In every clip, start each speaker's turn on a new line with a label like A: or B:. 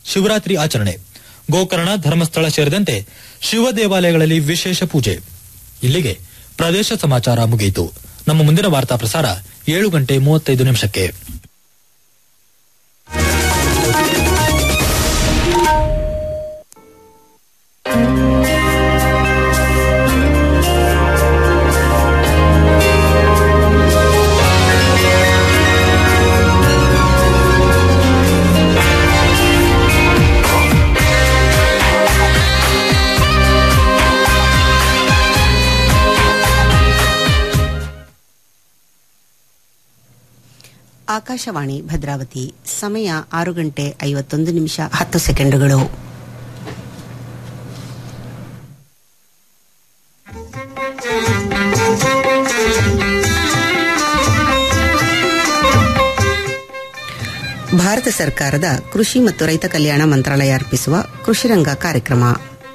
A: ಶಿವರಾತ್ರಿ ಆಚರಣೆ ಗೋಕರ್ಣ ಧರ್ಮಸ್ಥಳ ಸೇರಿದಂತೆ ಶಿವ ದೇವಾಲಯಗಳಲ್ಲಿ ವಿಶೇಷ ಪೂಜೆ ಇಲ್ಲಿಗೆ ಪ್ರದೇಶ ಸಮಾಚಾರ ಮುಗಿಯಿತು ನಮ್ಮ ಮುಂದಿನ ವಾರ್ತಾ ಪ್ರಸಾರ ಏಳು ಗಂಟೆ ಮೂವತ್ತೈದು ನಿಮಿಷಕ್ಕೆ
B: ಆಕಾಶವಾಣಿ ಭದ್ರಾವತಿ ಸಮಯ ಆರು ಗಂಟೆ ಐವತ್ತೊಂದು ನಿಮಿಷ ಹತ್ತು ಸೆಕೆಂಡುಗಳು ಭಾರತ ಸರ್ಕಾರದ ಕೃಷಿ ಮತ್ತು ರೈತ ಕಲ್ಯಾಣ ಮಂತ್ರಾಲಯ ಅರ್ಪಿಸುವ ಕೃಷಿರಂಗ ಕಾರ್ಯಕ್ರಮ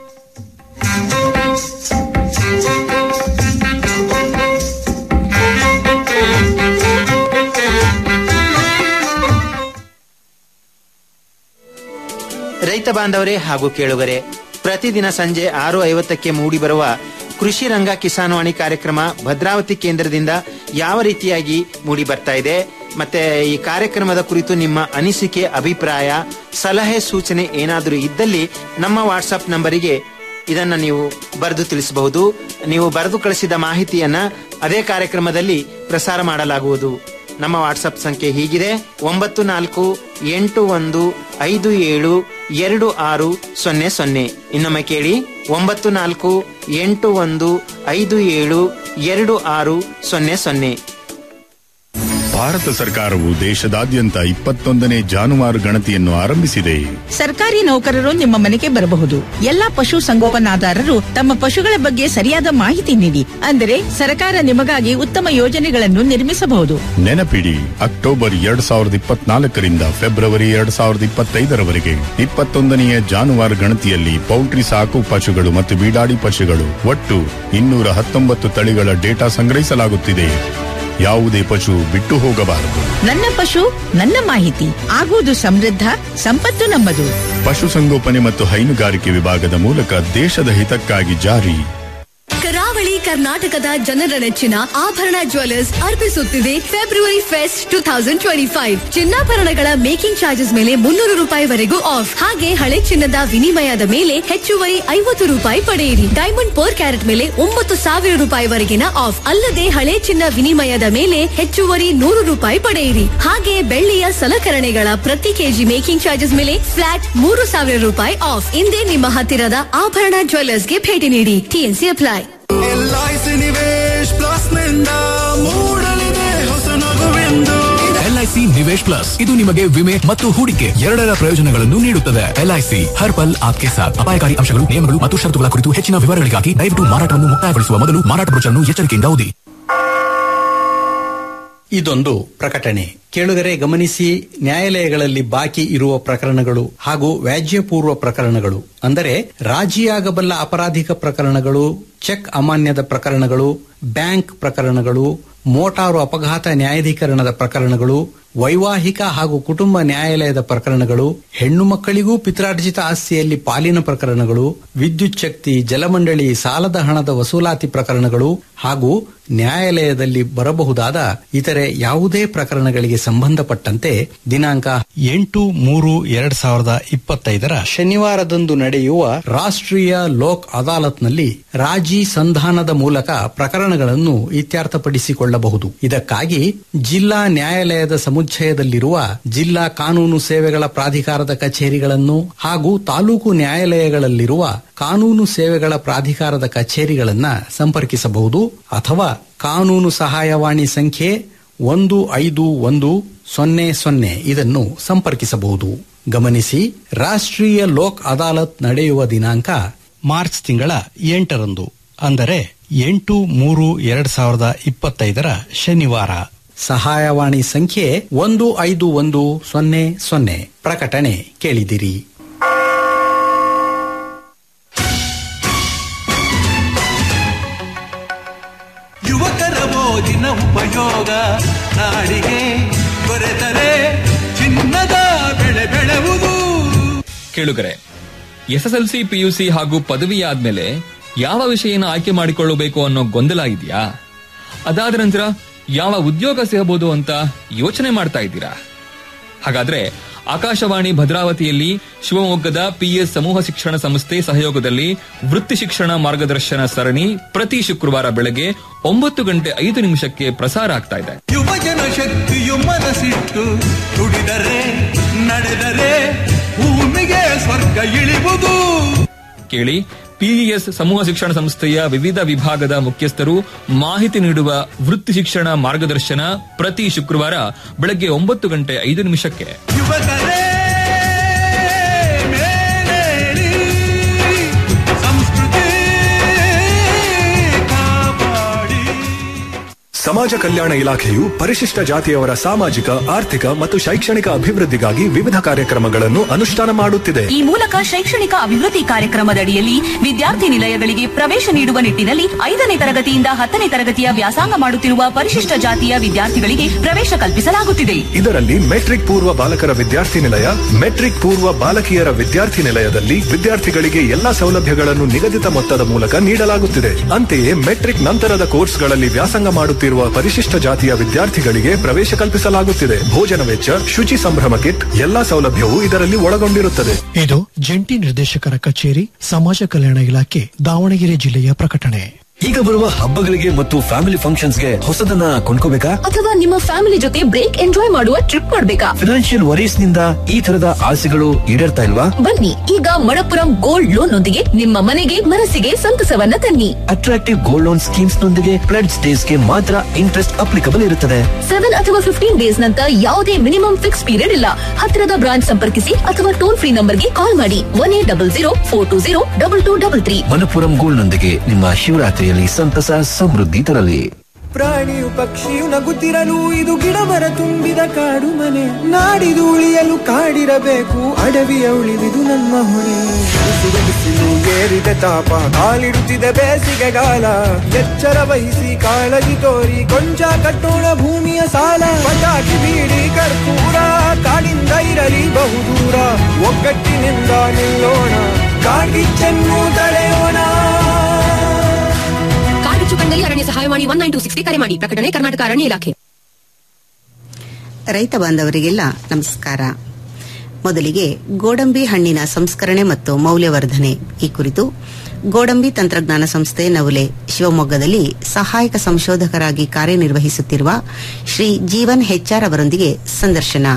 C: ರೈತ ಬಾಂಧವರೇ ಹಾಗೂ ಕೇಳುಗರೆ ಪ್ರತಿದಿನ ಸಂಜೆ ಆರು ಐವತ್ತಕ್ಕೆ ಮೂಡಿಬರುವ ಕೃಷಿ ರಂಗ ಕಿಸಾನ್ವಾಣಿ ಕಾರ್ಯಕ್ರಮ ಭದ್ರಾವತಿ ಕೇಂದ್ರದಿಂದ ಯಾವ ರೀತಿಯಾಗಿ ಮೂಡಿ ಬರ್ತಾ ಇದೆ ಮತ್ತೆ ಈ ಕಾರ್ಯಕ್ರಮದ ಕುರಿತು ನಿಮ್ಮ ಅನಿಸಿಕೆ ಅಭಿಪ್ರಾಯ ಸಲಹೆ ಸೂಚನೆ ಏನಾದರೂ ಇದ್ದಲ್ಲಿ ನಮ್ಮ ವಾಟ್ಸಪ್ ನಂಬರಿಗೆ ಇದನ್ನ ನೀವು ಬರೆದು ತಿಳಿಸಬಹುದು ನೀವು ಬರೆದು ಕಳಿಸಿದ ಮಾಹಿತಿಯನ್ನ ಅದೇ ಕಾರ್ಯಕ್ರಮದಲ್ಲಿ ಪ್ರಸಾರ ಮಾಡಲಾಗುವುದು ನಮ್ಮ ವಾಟ್ಸಪ್ ಸಂಖ್ಯೆ ಹೀಗಿದೆ ಒಂಬತ್ತು ನಾಲ್ಕು ಎಂಟು ಒಂದು ಐದು ಏಳು ಎರಡು ಆರು ಸೊನ್ನೆ ಸೊನ್ನೆ ಇನ್ನೊಮ್ಮೆ ಕೇಳಿ ಒಂಬತ್ತು ನಾಲ್ಕು ಎಂಟು ಒಂದು ಐದು ಏಳು ಎರಡು ಆರು ಸೊನ್ನೆ ಸೊನ್ನೆ
D: ಭಾರತ ಸರ್ಕಾರವು ದೇಶದಾದ್ಯಂತ ಇಪ್ಪತ್ತೊಂದನೇ ಜಾನುವಾರು ಗಣತಿಯನ್ನು ಆರಂಭಿಸಿದೆ
E: ಸರ್ಕಾರಿ ನೌಕರರು ನಿಮ್ಮ ಮನೆಗೆ ಬರಬಹುದು ಎಲ್ಲಾ ಪಶು ಸಂಗೋಪನಾದಾರರು ತಮ್ಮ ಪಶುಗಳ ಬಗ್ಗೆ ಸರಿಯಾದ ಮಾಹಿತಿ ನೀಡಿ ಅಂದರೆ ಸರ್ಕಾರ ನಿಮಗಾಗಿ ಉತ್ತಮ ಯೋಜನೆಗಳನ್ನು ನಿರ್ಮಿಸಬಹುದು
D: ನೆನಪಿಡಿ ಅಕ್ಟೋಬರ್ ಎರಡ್ ಸಾವಿರದ ಇಪ್ಪತ್ನಾಲ್ಕರಿಂದ ಫೆಬ್ರವರಿ ಎರಡ್ ಸಾವಿರದ ಇಪ್ಪತ್ತೈದರವರೆಗೆ ಇಪ್ಪತ್ತೊಂದನೆಯ ಜಾನುವಾರು ಗಣತಿಯಲ್ಲಿ ಪೌಲ್ಟ್ರಿ ಸಾಕು ಪಶುಗಳು ಮತ್ತು ಬೀಡಾಡಿ ಪಶುಗಳು ಒಟ್ಟು ಇನ್ನೂರ ಹತ್ತೊಂಬತ್ತು ತಳಿಗಳ ಡೇಟಾ ಸಂಗ್ರಹಿಸಲಾಗುತ್ತಿದೆ ಯಾವುದೇ ಪಶು ಬಿಟ್ಟು ಹೋಗಬಾರದು
E: ನನ್ನ ಪಶು ನನ್ನ ಮಾಹಿತಿ ಆಗುವುದು ಸಮೃದ್ಧ ಸಂಪತ್ತು ನಮ್ಮದು
D: ಪಶುಸಂಗೋಪನೆ ಮತ್ತು ಹೈನುಗಾರಿಕೆ ವಿಭಾಗದ ಮೂಲಕ ದೇಶದ ಹಿತಕ್ಕಾಗಿ ಜಾರಿ
F: ಕರಾವಳಿ ಕರ್ನಾಟಕದ ಜನರ ನೆಚ್ಚಿನ ಆಭರಣ ಜ್ಯುವೆಲರ್ಸ್ ಅರ್ಪಿಸುತ್ತಿದೆ February fest two thousand twenty five ಚಿನ್ನಾಭರಣಗಳ ಮೇಕಿಂಗ್ ಚಾರ್ಜಸ್ ಮೇಲೆ ಮುನ್ನೂರು ರೂಪಾಯಿವರೆಗೂ ಆಫ್ ಹಾಗೆ ಹಳೆ ಚಿನ್ನದ ವಿನಿಮಯದ ಮೇಲೆ ಹೆಚ್ಚುವರಿ ಐವತ್ತು ರೂಪಾಯಿ ಪಡೆಯಿರಿ ಡೈಮಂಡ್ ಪರ್ ಕ್ಯಾರೆಟ್ ಮೇಲೆ ಒಂಬತ್ತು ಸಾವಿರ ರೂಪಾಯಿವರೆಗಿನ ಆಫ್ ಅಲ್ಲದೆ ಹಳೆ ಚಿನ್ನ ವಿನಿಮಯದ ಮೇಲೆ ಹೆಚ್ಚುವರಿ ನೂರು ರೂಪಾಯಿ ಪಡೆಯಿರಿ ಹಾಗೆ ಬೆಳ್ಳಿಯ ಸಲಕರಣೆಗಳ ಪ್ರತಿ ಕೆಜಿ ಮೇಕಿಂಗ್ ಚಾರ್ಜಸ್ ಮೇಲೆ ಫ್ಲಾಟ್ ಮೂರು ಸಾವಿರ ರೂಪಾಯಿ ಆಫ್ ಇಂದೇ ನಿಮ್ಮ ಹತ್ತಿರದ ಆಭರಣ ಜ್ಯುವೆಲರ್ಸ್ಗೆ ಭೇಟಿ ನೀಡಿ T N C apply
G: L I C Nivesh plus ನಿಂದ ಮೂಡಲಿದೆ ಹೊಸ ನಗುವೆಂದು
H: ಎಲ್ಐಸಿ ನಿವೇಶ್ ಪ್ಲಸ್ ಇದು ನಿಮಗೆ ವಿಮೆ ಮತ್ತು ಹೂಡಿಕೆ ಎರಡರ ಪ್ರಯೋಜನಗಳನ್ನು ನೀಡುತ್ತದೆ ಎಲ್ಐಸಿ ಹರ್ ಪಲ್ ಆಪ್ಕೆ ಸಾಥ್ ಅಪಾಯಕಾರಿ ಅಂಶಗಳು ನಿಯಮಗಳು ಮತ್ತು ಷರತ್ತುಗಳ ಕುರಿತು ಹೆಚ್ಚಿನ ವಿವರಗಳಿಗಾಗಿ ದಯವಿಟ್ಟು ಮಾರಾಟವನ್ನು ಮುಕ್ತಾಯಗೊಳಿಸುವ ಮೊದಲು ಮಾರಾಟ ಬ್ರೋಚರ್ನ್ನು ಎಚ್ಚರಿಕೆಯಿಂದ ಓದಿ
I: ಇದೊಂದು ಪ್ರಕಟಣೆ ಕೇಳುಗರೆ ಗಮನಿಸಿ ನ್ಯಾಯಾಲಯಗಳಲ್ಲಿ ಬಾಕಿ ಇರುವ ಪ್ರಕರಣಗಳು ಹಾಗೂ ವ್ಯಾಜ್ಯಪೂರ್ವ ಪ್ರಕರಣಗಳು ಅಂದರೆ ರಾಜಿಯಾಗಬಲ್ಲ ಅಪರಾಧಿಕ ಪ್ರಕರಣಗಳು ಚೆಕ್ ಅಮಾನ್ಯದ ಪ್ರಕರಣಗಳು ಬ್ಯಾಂಕ್ ಪ್ರಕರಣಗಳು ಮೋಟಾರು ಅಪಘಾತ ನ್ಯಾಯಾಧೀಕರಣದ ಪ್ರಕರಣಗಳು ವೈವಾಹಿಕ ಹಾಗೂ ಕುಟುಂಬ ನ್ಯಾಯಾಲಯದ ಪ್ರಕರಣಗಳು ಹೆಣ್ಣು ಮಕ್ಕಳಿಗೂ ಪಿತ್ರಾರ್ಜಿತ ಆಸ್ತಿಯಲ್ಲಿ ಪಾಲಿನ ಪ್ರಕರಣಗಳು ವಿದ್ಯುತ್ ಶಕ್ತಿ ಜಲಮಂಡಳಿ ಸಾಲದ ಹಣದ ವಸೂಲಾತಿ ಪ್ರಕರಣಗಳು ಹಾಗೂ ನ್ಯಾಯಾಲಯದಲ್ಲಿ ಬರಬಹುದಾದ ಇತರೆ ಯಾವುದೇ ಪ್ರಕರಣಗಳಿಗೆ ಸಂಬಂಧಪಟ್ಟಂತೆ ದಿನಾಂಕ ಎಂಟು ಮೂರು ಎರಡ್ ಸಾವಿರದ ಇಪ್ಪತ್ತೈದರ ಶನಿವಾರದಂದು ನಡೆಯುವ ರಾಷ್ಟ್ರೀಯ ಲೋಕ್ ಅದಾಲತ್ನಲ್ಲಿ ರಾಜಿ ಸಂಧಾನದ ಮೂಲಕ ಪ್ರಕರಣಗಳನ್ನು ಇತ್ಯರ್ಥಪಡಿಸಿಕೊಳ್ಳಬಹುದು ಇದಕ್ಕಾಗಿ ಜಿಲ್ಲಾ ನ್ಯಾಯಾಲಯದ ಸಮುಚ್ಚಯದಲ್ಲಿರುವ ಜಿಲ್ಲಾ ಕಾನೂನು ಸೇವೆಗಳ ಪ್ರಾಧಿಕಾರದ ಕಚೇರಿಗಳನ್ನು ಹಾಗೂ ತಾಲೂಕು ನ್ಯಾಯಾಲಯಗಳಲ್ಲಿರುವ ಕಾನೂನು ಸೇವೆಗಳ ಪ್ರಾಧಿಕಾರದ ಕಚೇರಿಗಳನ್ನ ಸಂಪರ್ಕಿಸಬಹುದು ಅಥವಾ ಕಾನೂನು ಸಹಾಯವಾಣಿ ಸಂಖ್ಯೆ ಒಂದು ಐದು ಒಂದು ಸೊನ್ನೆ ಸೊನ್ನೆ ಇದನ್ನು ಸಂಪರ್ಕಿಸಬಹುದು ಗಮನಿಸಿ ರಾಷ್ಟ್ರೀಯ ಲೋಕ್ ಅದಾಲತ್ ನಡೆಯುವ ದಿನಾಂಕ ಮಾರ್ಚ್ ತಿಂಗಳ ಎಂಟರಂದು ಅಂದರೆ ಎಂಟು ಮೂರು ಎರಡ್ ಸಾವಿರದ ಇಪ್ಪತ್ತೈದರ ಶನಿವಾರ ಸಹಾಯವಾಣಿ ಸಂಖ್ಯೆ ಒಂದು ಐದು ಒಂದು ಸೊನ್ನೆ ಸೊನ್ನೆ ಪ್ರಕಟಣೆ ಕೇಳಿದಿರಿ
G: ಯುವಕರ ಮೋಜಿನ ಉಪಯೋಗ ನಾಡಿಗೆ ದೊರೆತರೆ ಚಿನ್ನದ ಬೆಳೆ ಬೆಳೆವುದು
J: ಕೇಳುಗರೆ ಎಸ್ಎಸ್ಎಲ್ಸಿ ಪಿಯುಸಿ ಹಾಗೂ ಪದವಿ ಆದ್ಮೇಲೆ ಯಾವ ವಿಷಯನ ಆಯ್ಕೆ ಮಾಡಿಕೊಳ್ಳಬೇಕು ಅನ್ನೋ ಗೊಂದಲ ಇದೆಯಾ ಅದಾದ ನಂತರ ಯಾವ ಉದ್ಯೋಗ ಸಿಗಬಹುದು ಅಂತ ಯೋಚನೆ ಮಾಡ್ತಾ ಇದ್ದೀರಾ ಹಾಗಾದ್ರೆ ಆಕಾಶವಾಣಿ ಭದ್ರಾವತಿಯಲ್ಲಿ ಶಿವಮೊಗ್ಗದ ಪಿಎಸ್ ಸಮೂಹ ಶಿಕ್ಷಣ ಸಂಸ್ಥೆ ಸಹಯೋಗದಲ್ಲಿ ವೃತ್ತಿ ಶಿಕ್ಷಣ ಮಾರ್ಗದರ್ಶನ ಸರಣಿ ಪ್ರತಿ ಶುಕ್ರವಾರ ಬೆಳಗ್ಗೆ ಒಂಬತ್ತು ಗಂಟೆ ಐದು ನಿಮಿಷಕ್ಕೆ ಪ್ರಸಾರ ಆಗ್ತಾ ಇದೆ
G: ಯುವಜನ ಶಕ್ತಿಯು ಮನಸ್ಸಿಟ್ಟು ದುಡಿದರೆ ನಡೆದರೆ ಭೂಮಿಗೆ ಸ್ವರ್ಗ ಇಳಿವುದು
J: ಕೇಳಿ ಪಿಇಎಸ್ ಸಮೂಹ ಶಿಕ್ಷಣ ಸಂಸ್ಥೆಯ ವಿವಿಧ ವಿಭಾಗದ ಮುಖ್ಯಸ್ಥರು ಮಾಹಿತಿ ನೀಡುವ ವೃತ್ತಿ ಶಿಕ್ಷಣ ಮಾರ್ಗದರ್ಶನ ಪ್ರತಿ ಶುಕ್ರವಾರ ಬೆಳಗ್ಗೆ ಒಂಬತ್ತು ಗಂಟೆ ಐದು ನಿಮಿಷಕ್ಕೆ
G: ಯುವಕರೇ ಮೇಲೇಳಿ ಸಂಸ್ಕೃತಿ ಕಾಪಾಡಿ
K: ಸಮಾಜ ಕಲ್ಯಾಣ ಇಲಾಖೆಯು ಪರಿಶಿಷ್ಟ ಜಾತಿಯವರ ಸಾಮಾಜಿಕ ಆರ್ಥಿಕ ಮತ್ತು ಶೈಕ್ಷಣಿಕ ಅಭಿವೃದ್ಧಿಗಾಗಿ ವಿವಿಧ ಕಾರ್ಯಕ್ರಮಗಳನ್ನು ಅನುಷ್ಠಾನ ಮಾಡುತ್ತಿದೆ
L: ಈ ಮೂಲಕ ಶೈಕ್ಷಣಿಕ ಅಭಿವೃದ್ಧಿ ಕಾರ್ಯಕ್ರಮದಡಿಯಲ್ಲಿ ವಿದ್ಯಾರ್ಥಿ ನಿಲಯಗಳಿಗೆ ಪ್ರವೇಶ ನೀಡುವ ನಿಟ್ಟಿನಲ್ಲಿ ಐದನೇ ತರಗತಿಯಿಂದ ಹತ್ತನೇ ತರಗತಿಯ ವ್ಯಾಸಂಗ ಮಾಡುತ್ತಿರುವ ಪರಿಶಿಷ್ಟ ಜಾತಿಯ ವಿದ್ಯಾರ್ಥಿಗಳಿಗೆ ಪ್ರವೇಶ ಕಲ್ಪಿಸಲಾಗುತ್ತಿದೆ
K: ಇದರಲ್ಲಿ ಮೆಟ್ರಿಕ್ ಪೂರ್ವ ಬಾಲಕರ ವಿದ್ಯಾರ್ಥಿ ನಿಲಯ ಮೆಟ್ರಿಕ್ ಪೂರ್ವ ಬಾಲಕಿಯರ ವಿದ್ಯಾರ್ಥಿ ನಿಲಯದಲ್ಲಿ ವಿದ್ಯಾರ್ಥಿಗಳಿಗೆ ಎಲ್ಲಾ ಸೌಲಭ್ಯಗಳನ್ನು ನಿಗದಿತ ಮೊತ್ತದ ಮೂಲಕ ನೀಡಲಾಗುತ್ತಿದೆ ಅಂತೆಯೇ ಮೆಟ್ರಿಕ್ ನಂತರದ ಕೋರ್ಸ್ಗಳಲ್ಲಿ ವ್ಯಾಸಂಗ ಮಾಡುತ್ತಿರುವ ಪರಿಶಿಷ್ಟ ಜಾತಿಯ ವಿದ್ಯಾರ್ಥಿಗಳಿಗೆ ಪ್ರವೇಶ ಕಲ್ಪಿಸಲಾಗುತ್ತಿದೆ ಭೋಜನ ವೆಚ್ಚ ಶುಚಿ ಸಂಭ್ರಮ ಕಿಟ್ ಎಲ್ಲಾ ಸೌಲಭ್ಯವೂ ಇದರಲ್ಲಿ ಒಳಗೊಂಡಿರುತ್ತದೆ
M: ಇದು ಜಂಟಿ ನಿರ್ದೇಶಕರ ಕಚೇರಿ ಸಮಾಜ ಕಲ್ಯಾಣ ಇಲಾಖೆ ದಾವಣಗೆರೆ ಜಿಲ್ಲೆಯ ಪ್ರಕಟಣೆ
N: ಈಗ ಬರುವ ಹಬ್ಬಗಳಿಗೆ ಮತ್ತು ಫ್ಯಾಮಿಲಿ ಫಂಕ್ಷನ್ಸ್ಗೆ ಹೊಸದನ್ನ ಕೊಂಡ್ಕೋಬೇಕಾ
L: ಅಥವಾ ನಿಮ್ಮ ಫ್ಯಾಮಿಲಿ ಜೊತೆ ಬ್ರೇಕ್ ಎಂಜಾಯ್ ಮಾಡುವ ಟ್ರಿಪ್ ಮಾಡಬೇಕಾ
N: ಫಿನಾನ್ಷಿಯಲ್ ವರೀಸ್ ನಿಂದ ಈ ತರದ ಆಸೆಗಳು ಈಡೇರ್ತಾ ಇಲ್ವಾ
L: ಬನ್ನಿ ಈಗ ಮಣಪುರಂ ಗೋಲ್ಡ್ ಲೋನ್ ನೊಂದಿಗೆ ನಿಮ್ಮ ಮನೆಗೆ ಮನಸ್ಸಿಗೆ ಸಂತಸವನ್ನ ತನ್ನಿ
N: ಅಟ್ರಾಕ್ಟಿವ್ ಗೋಲ್ಡ್ ಲೋನ್ ಸ್ಕೀಮ್ಸ್ ನೊಂದಿಗೆ ಫ್ಲಡ್ ಸ್ಟೇಸ್ ಗೆ ಮಾತ್ರ ಇಂಟ್ರೆಸ್ಟ್ ಅಪ್ಲಿಕಬಲ್ ಇರುತ್ತದೆ
L: ಸೆವೆನ್ ಅಥವಾ ಫಿಫ್ಟೀನ್ ಡೇಸ್ ನಂತರ ಯಾವುದೇ ಮಿನಿಮಮ್ ಫಿಕ್ಸ್ ಪೀರಿಯಡ್ ಇಲ್ಲ ಹತ್ತಿರದ ಬ್ರಾಂಚ್ ಸಂಪರ್ಕಿಸಿ ಅಥವಾ ಟೋಲ್ ಫ್ರೀ ನಂಬರ್ಗೆ ಕಾಲ್ ಮಾಡಿ one eight double zero four two zero double two double three
N: Manappuram gold ನೊಂದಿಗೆ ನಿಮ್ಮ ಶಿವರಾತ್ರಿಯಲ್ಲಿ ಸಂತಸ ಸಮೃದ್ಧಿ ತರಲಿ
O: ಪ್ರಾಣಿಯು ಪಕ್ಷಿಯು ನಗುತ್ತಿರಲು ಇದು ಗಿಡ ಮರ ತುಂಬಿದ ಕಾಡು ಮನೆ ನಾಡಿದು ಉಳಿಯಲು ಕಾಡಿರಬೇಕು ಅಡವಿಯ ಉಳಿವಿದು ನಮ್ಮ ಹೊಣೆ ಬಿಸಿಲು ಬಿಸಿಲು ಏರಿದ ತಾಪ ಕಾಲಿಡುತ್ತಿದೆ ಬೇಸಿಗೆಗಾಲ ಎಚ್ಚರ ವಹಿಸಿ ಕಾಳಜಿ ತೋರಿ ಕೊಂಚ ಕಟ್ಟೋಣ ಭೂಮಿಯ ಸಾಲ ಪಟಾಕಿ ಬೀಡಿ ಕರ್ಪೂರ ಕಾಡಿಂದ ಇರಲಿ ಬಹುದೂರ ಒಗ್ಗಟ್ಟಿನಿಂದ ನಿಲ್ಲೋಣ ಕಾಡ್ಗಿಚ್ಚನ್ನು ತಡೆಯೋಣ
L: ಕಾಡಿಚ್ಚು ಕಂಡಲ್ಲಿ ಅರಣ್ಯ ಸಹಾಯವಾಣಿ ಒನ್ ನೈನ್ ಟು ಸಿಕ್ಸ್ಗೆ ಕರೆ ಮಾಡಿ ಪ್ರಕಟಣೆ ಕರ್ನಾಟಕ ಅರಣ್ಯ ಇಲಾಖೆ
B: ರೈತ ಬಾಂಧವರಿಗೆಲ್ಲ ನಮಸ್ಕಾರ ಮೊದಲಿಗೆ ಗೋಡಂಬಿ ಹಣ್ಣಿನ ಸಂಸ್ಕರಣೆ ಮತ್ತು ಮೌಲ್ಯವರ್ಧನೆ ಈ ಕುರಿತು ಗೋಡಂಬಿ ತಂತ್ರಜ್ಞಾನ ಸಂಸ್ಥೆ ನವಲೆ ಶಿವಮೊಗ್ಗದಲ್ಲಿ ಸಹಾಯಕ ಸಂಶೋಧಕರಾಗಿ ಕಾರ್ಯನಿರ್ವಹಿಸುತ್ತಿರುವ ಶ್ರೀ ಜೀವನ್ ಹೆಚ್ಆರ್ ಅವರೊಂದಿಗೆ ಸಂದರ್ಶನ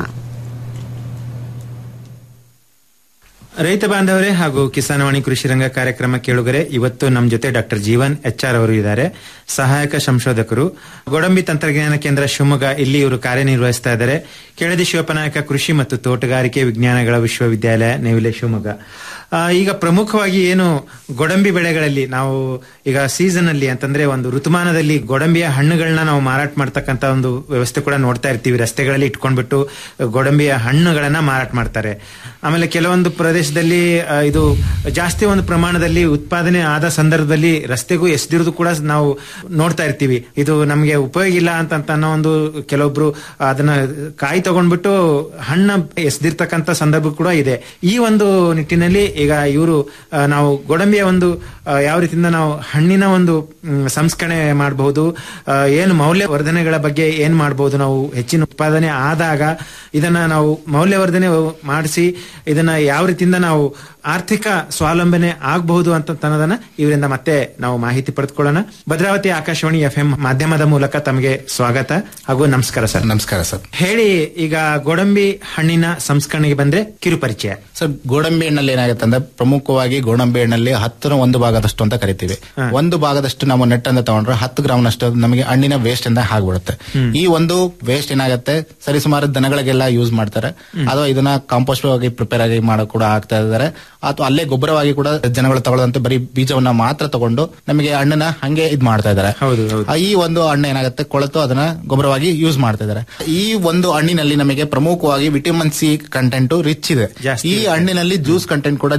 C: ರೈತ ಬಾಂಧವರೇ ಹಾಗೂ ಕಿಸಾನವಾಣಿ ಕೃಷಿ ರಂಗ ಕಾರ್ಯಕ್ರಮ ಕೇಳುಗರೆ ಇವತ್ತು ನಮ್ಮ ಜೊತೆ ಡಾಕ್ಟರ್ ಜೀವನ್ ಎಚ್ ಆರ್ ಅವರು ಇದ್ದಾರೆ ಸಹಾಯಕ ಸಂಶೋಧಕರು ಗೋಡಂಬಿ ತಂತ್ರಜ್ಞಾನ ಕೇಂದ್ರ ಶಿವಮೊಗ್ಗ ಇಲ್ಲಿ ಇವರು ಕಾರ್ಯನಿರ್ವಹಿಸ್ತಾ ಇದ್ದಾರೆ ಕೆಳದಿ ಶಿವಪ್ಪನಾಯಕ ಕೃಷಿ ಮತ್ತು ತೋಟಗಾರಿಕೆ ವಿಜ್ಞಾನಗಳ ವಿಶ್ವವಿದ್ಯಾಲಯ ನೆವಿಲೆ ಶಿವಮೊಗ್ಗ ಆ, ಈಗ ಪ್ರಮುಖವಾಗಿ ಏನು ಗೋಡಂಬಿ ಬೆಳೆಗಳಲ್ಲಿ ನಾವು ಈಗ ಸೀಸನ್ ಅಲ್ಲಿ ಅಂತಂದ್ರೆ ಒಂದು ಋತುಮಾನದಲ್ಲಿ ಗೋಡಂಬಿಯ ಹಣ್ಣುಗಳನ್ನ ನಾವು ಮಾರಾಟ ಮಾಡ್ತಕ್ಕಂತ ಒಂದು ವ್ಯವಸ್ಥೆ ಕೂಡ ನೋಡ್ತಾ ಇರ್ತೀವಿ ರಸ್ತೆಗಳಲ್ಲಿ ಇಟ್ಕೊಂಡ್ಬಿಟ್ಟು ಗೋಡಂಬಿಯ ಹಣ್ಣುಗಳನ್ನ ಮಾರಾಟ ಮಾಡ್ತಾರೆ ಆಮೇಲೆ ಕೆಲವೊಂದು ಪ್ರದೇಶದಲ್ಲಿ ಆ, ಇದು ಜಾಸ್ತಿ ಒಂದು ಪ್ರಮಾಣದಲ್ಲಿ ಉತ್ಪಾದನೆ ಆದ ಸಂದರ್ಭದಲ್ಲಿ ರಸ್ತೆಗೂ ಎಸ್ದಿರೋದು ಕೂಡ ನಾವು ನೋಡ್ತಾ ಇರ್ತೀವಿ ಇದು ನಮಗೆ ಉಪಯೋಗ ಇಲ್ಲ ಅಂತ ಅನ್ನೋ ಒಂದು ಕೆಲವೊಬ್ರು ಅದನ್ನ ಕಾಯಿ ತಗೊಂಡ್ಬಿಟ್ಟು ಹಣ್ಣ ಎಸ್ದಿರ್ತಕ್ಕಂತ ಸಂದರ್ಭ ಕೂಡ ಇದೆ ಈ ಒಂದು ನಿಟ್ಟಿನಲ್ಲಿ ಈಗ ಇವರು ನಾವು ಗೋಡಂಬಿಯ ಒಂದು ಆ, ಯಾವ ರೀತಿಯಿಂದ ನಾವು ಹಣ್ಣಿನ ಒಂದು ಮ್, ಸಂಸ್ಕರಣೆ ಮಾಡಬಹುದು ಏನು ಮೌಲ್ಯವರ್ಧನೆಗಳ ಬಗ್ಗೆ ಏನ್ ಮಾಡಬಹುದು ನಾವು ಹೆಚ್ಚಿನ ಉತ್ಪಾದನೆ ಆದಾಗ ಇದನ್ನ ನಾವು ಮೌಲ್ಯವರ್ಧನೆ ಮಾಡಿಸಿ ಇದನ್ನ ಯಾವ ರೀತಿಯಿಂದ ನಾವು ಆರ್ಥಿಕ ಸ್ವಾವಲಂಬನೆ ಆಗಬಹುದು ಅಂತ ಅನ್ನೋದನ್ನ ಇವರಿಂದ ಮತ್ತೆ ನಾವು ಮಾಹಿತಿ ಪಡೆದುಕೊಳ್ಳೋಣ ಭದ್ರಾವತಿ ಆಕಾಶವಾಣಿ ಎಫ್ ಮಾಧ್ಯಮದ ಮೂಲಕ ತಮಗೆ ಸ್ವಾಗತ ಹಾಗೂ ನಮಸ್ಕಾರ ಸರ್
P: ನಮಸ್ಕಾರ ಸರ್
C: ಹೇಳಿ ಈಗ ಗೋಡಂಬಿ ಹಣ್ಣಿನ ಸಂಸ್ಕರಣೆಗೆ ಬಂದ್ರೆ ಕಿರುಪರಿಚಯ
P: ಸರ್ ಗೋಡಂಬಿ ಹಣ್ಣಲ್ಲಿ ಏನಾಗುತ್ತೆ ಅಂದ್ರೆ ಪ್ರಮುಖವಾಗಿ ಗೋಡಂಬಿ ಹಣ್ಣಲ್ಲಿ ಹತ್ತರ ಒಂದು ಭಾಗದಷ್ಟು ಅಂತ ಕರಿತೀವಿ ಒಂದು ಭಾಗದಷ್ಟು ನಾವು ನೆಟ್ ಅಂತ ತಗೊಂಡ್ರೆ ಹತ್ತು ಗ್ರಾಮ್ನಷ್ಟು ನಮಗೆ ಹಣ್ಣಿನ ವೇಸ್ಟ್ ಅಂತ ಆಗ್ಬಿಡುತ್ತೆ ಈ ಒಂದು ವೇಸ್ಟ್ ಏನಾಗುತ್ತೆ ಸರಿಸುಮಾರು ದನಗಳಿಗೆಲ್ಲ ಯೂಸ್ ಮಾಡ್ತಾರೆ ಅಥವಾ ಇದನ್ನ ಕಾಂಪೋಸ್ಟ್ ಆಗಿ ಪ್ರಿಪೇರ್ ಆಗಿ ಮಾಡಕ್ ಕೂಡ ಆಗ್ತಾ ಇದ್ದಾರೆ ಅಥವಾ ಅಲ್ಲೇ ಗೊಬ್ಬರವಾಗಿ ಕೂಡ ಜನಗಳು ತಗೊಳ್ಳದಂತೆ ಬರೀ ಬೀಜವನ್ನ ಮಾತ್ರ ತಗೊಂಡು ನಮಗೆ ಹಣ್ಣನ್ನ ಹಂಗೆ ಇದ್ ಮಾಡ್ತಾ ಇದ್ದಾರೆ ಆ, ಈ ಒಂದು ಹಣ್ಣು ಏನಾಗುತ್ತೆ ಕೊಳೆತು ಅದನ್ನ ಗೊಬ್ಬರವಾಗಿ ಯೂಸ್ ಮಾಡ್ತಾ ಇದ್ದಾರೆ ಈ ಒಂದು ಹಣ್ಣಿನಲ್ಲಿ ನಮಗೆ ಪ್ರಮುಖವಾಗಿ ವಿಟಮಿನ್ ಸಿ ಕಂಟೆಂಟ್ ರಿಚ್ ಇದೆ ಈ ಹಣ್ಣಿನಲ್ಲಿ ಜ್ಯೂಸ್ ಕಂಟೆಂಟ್ ಕೂಡ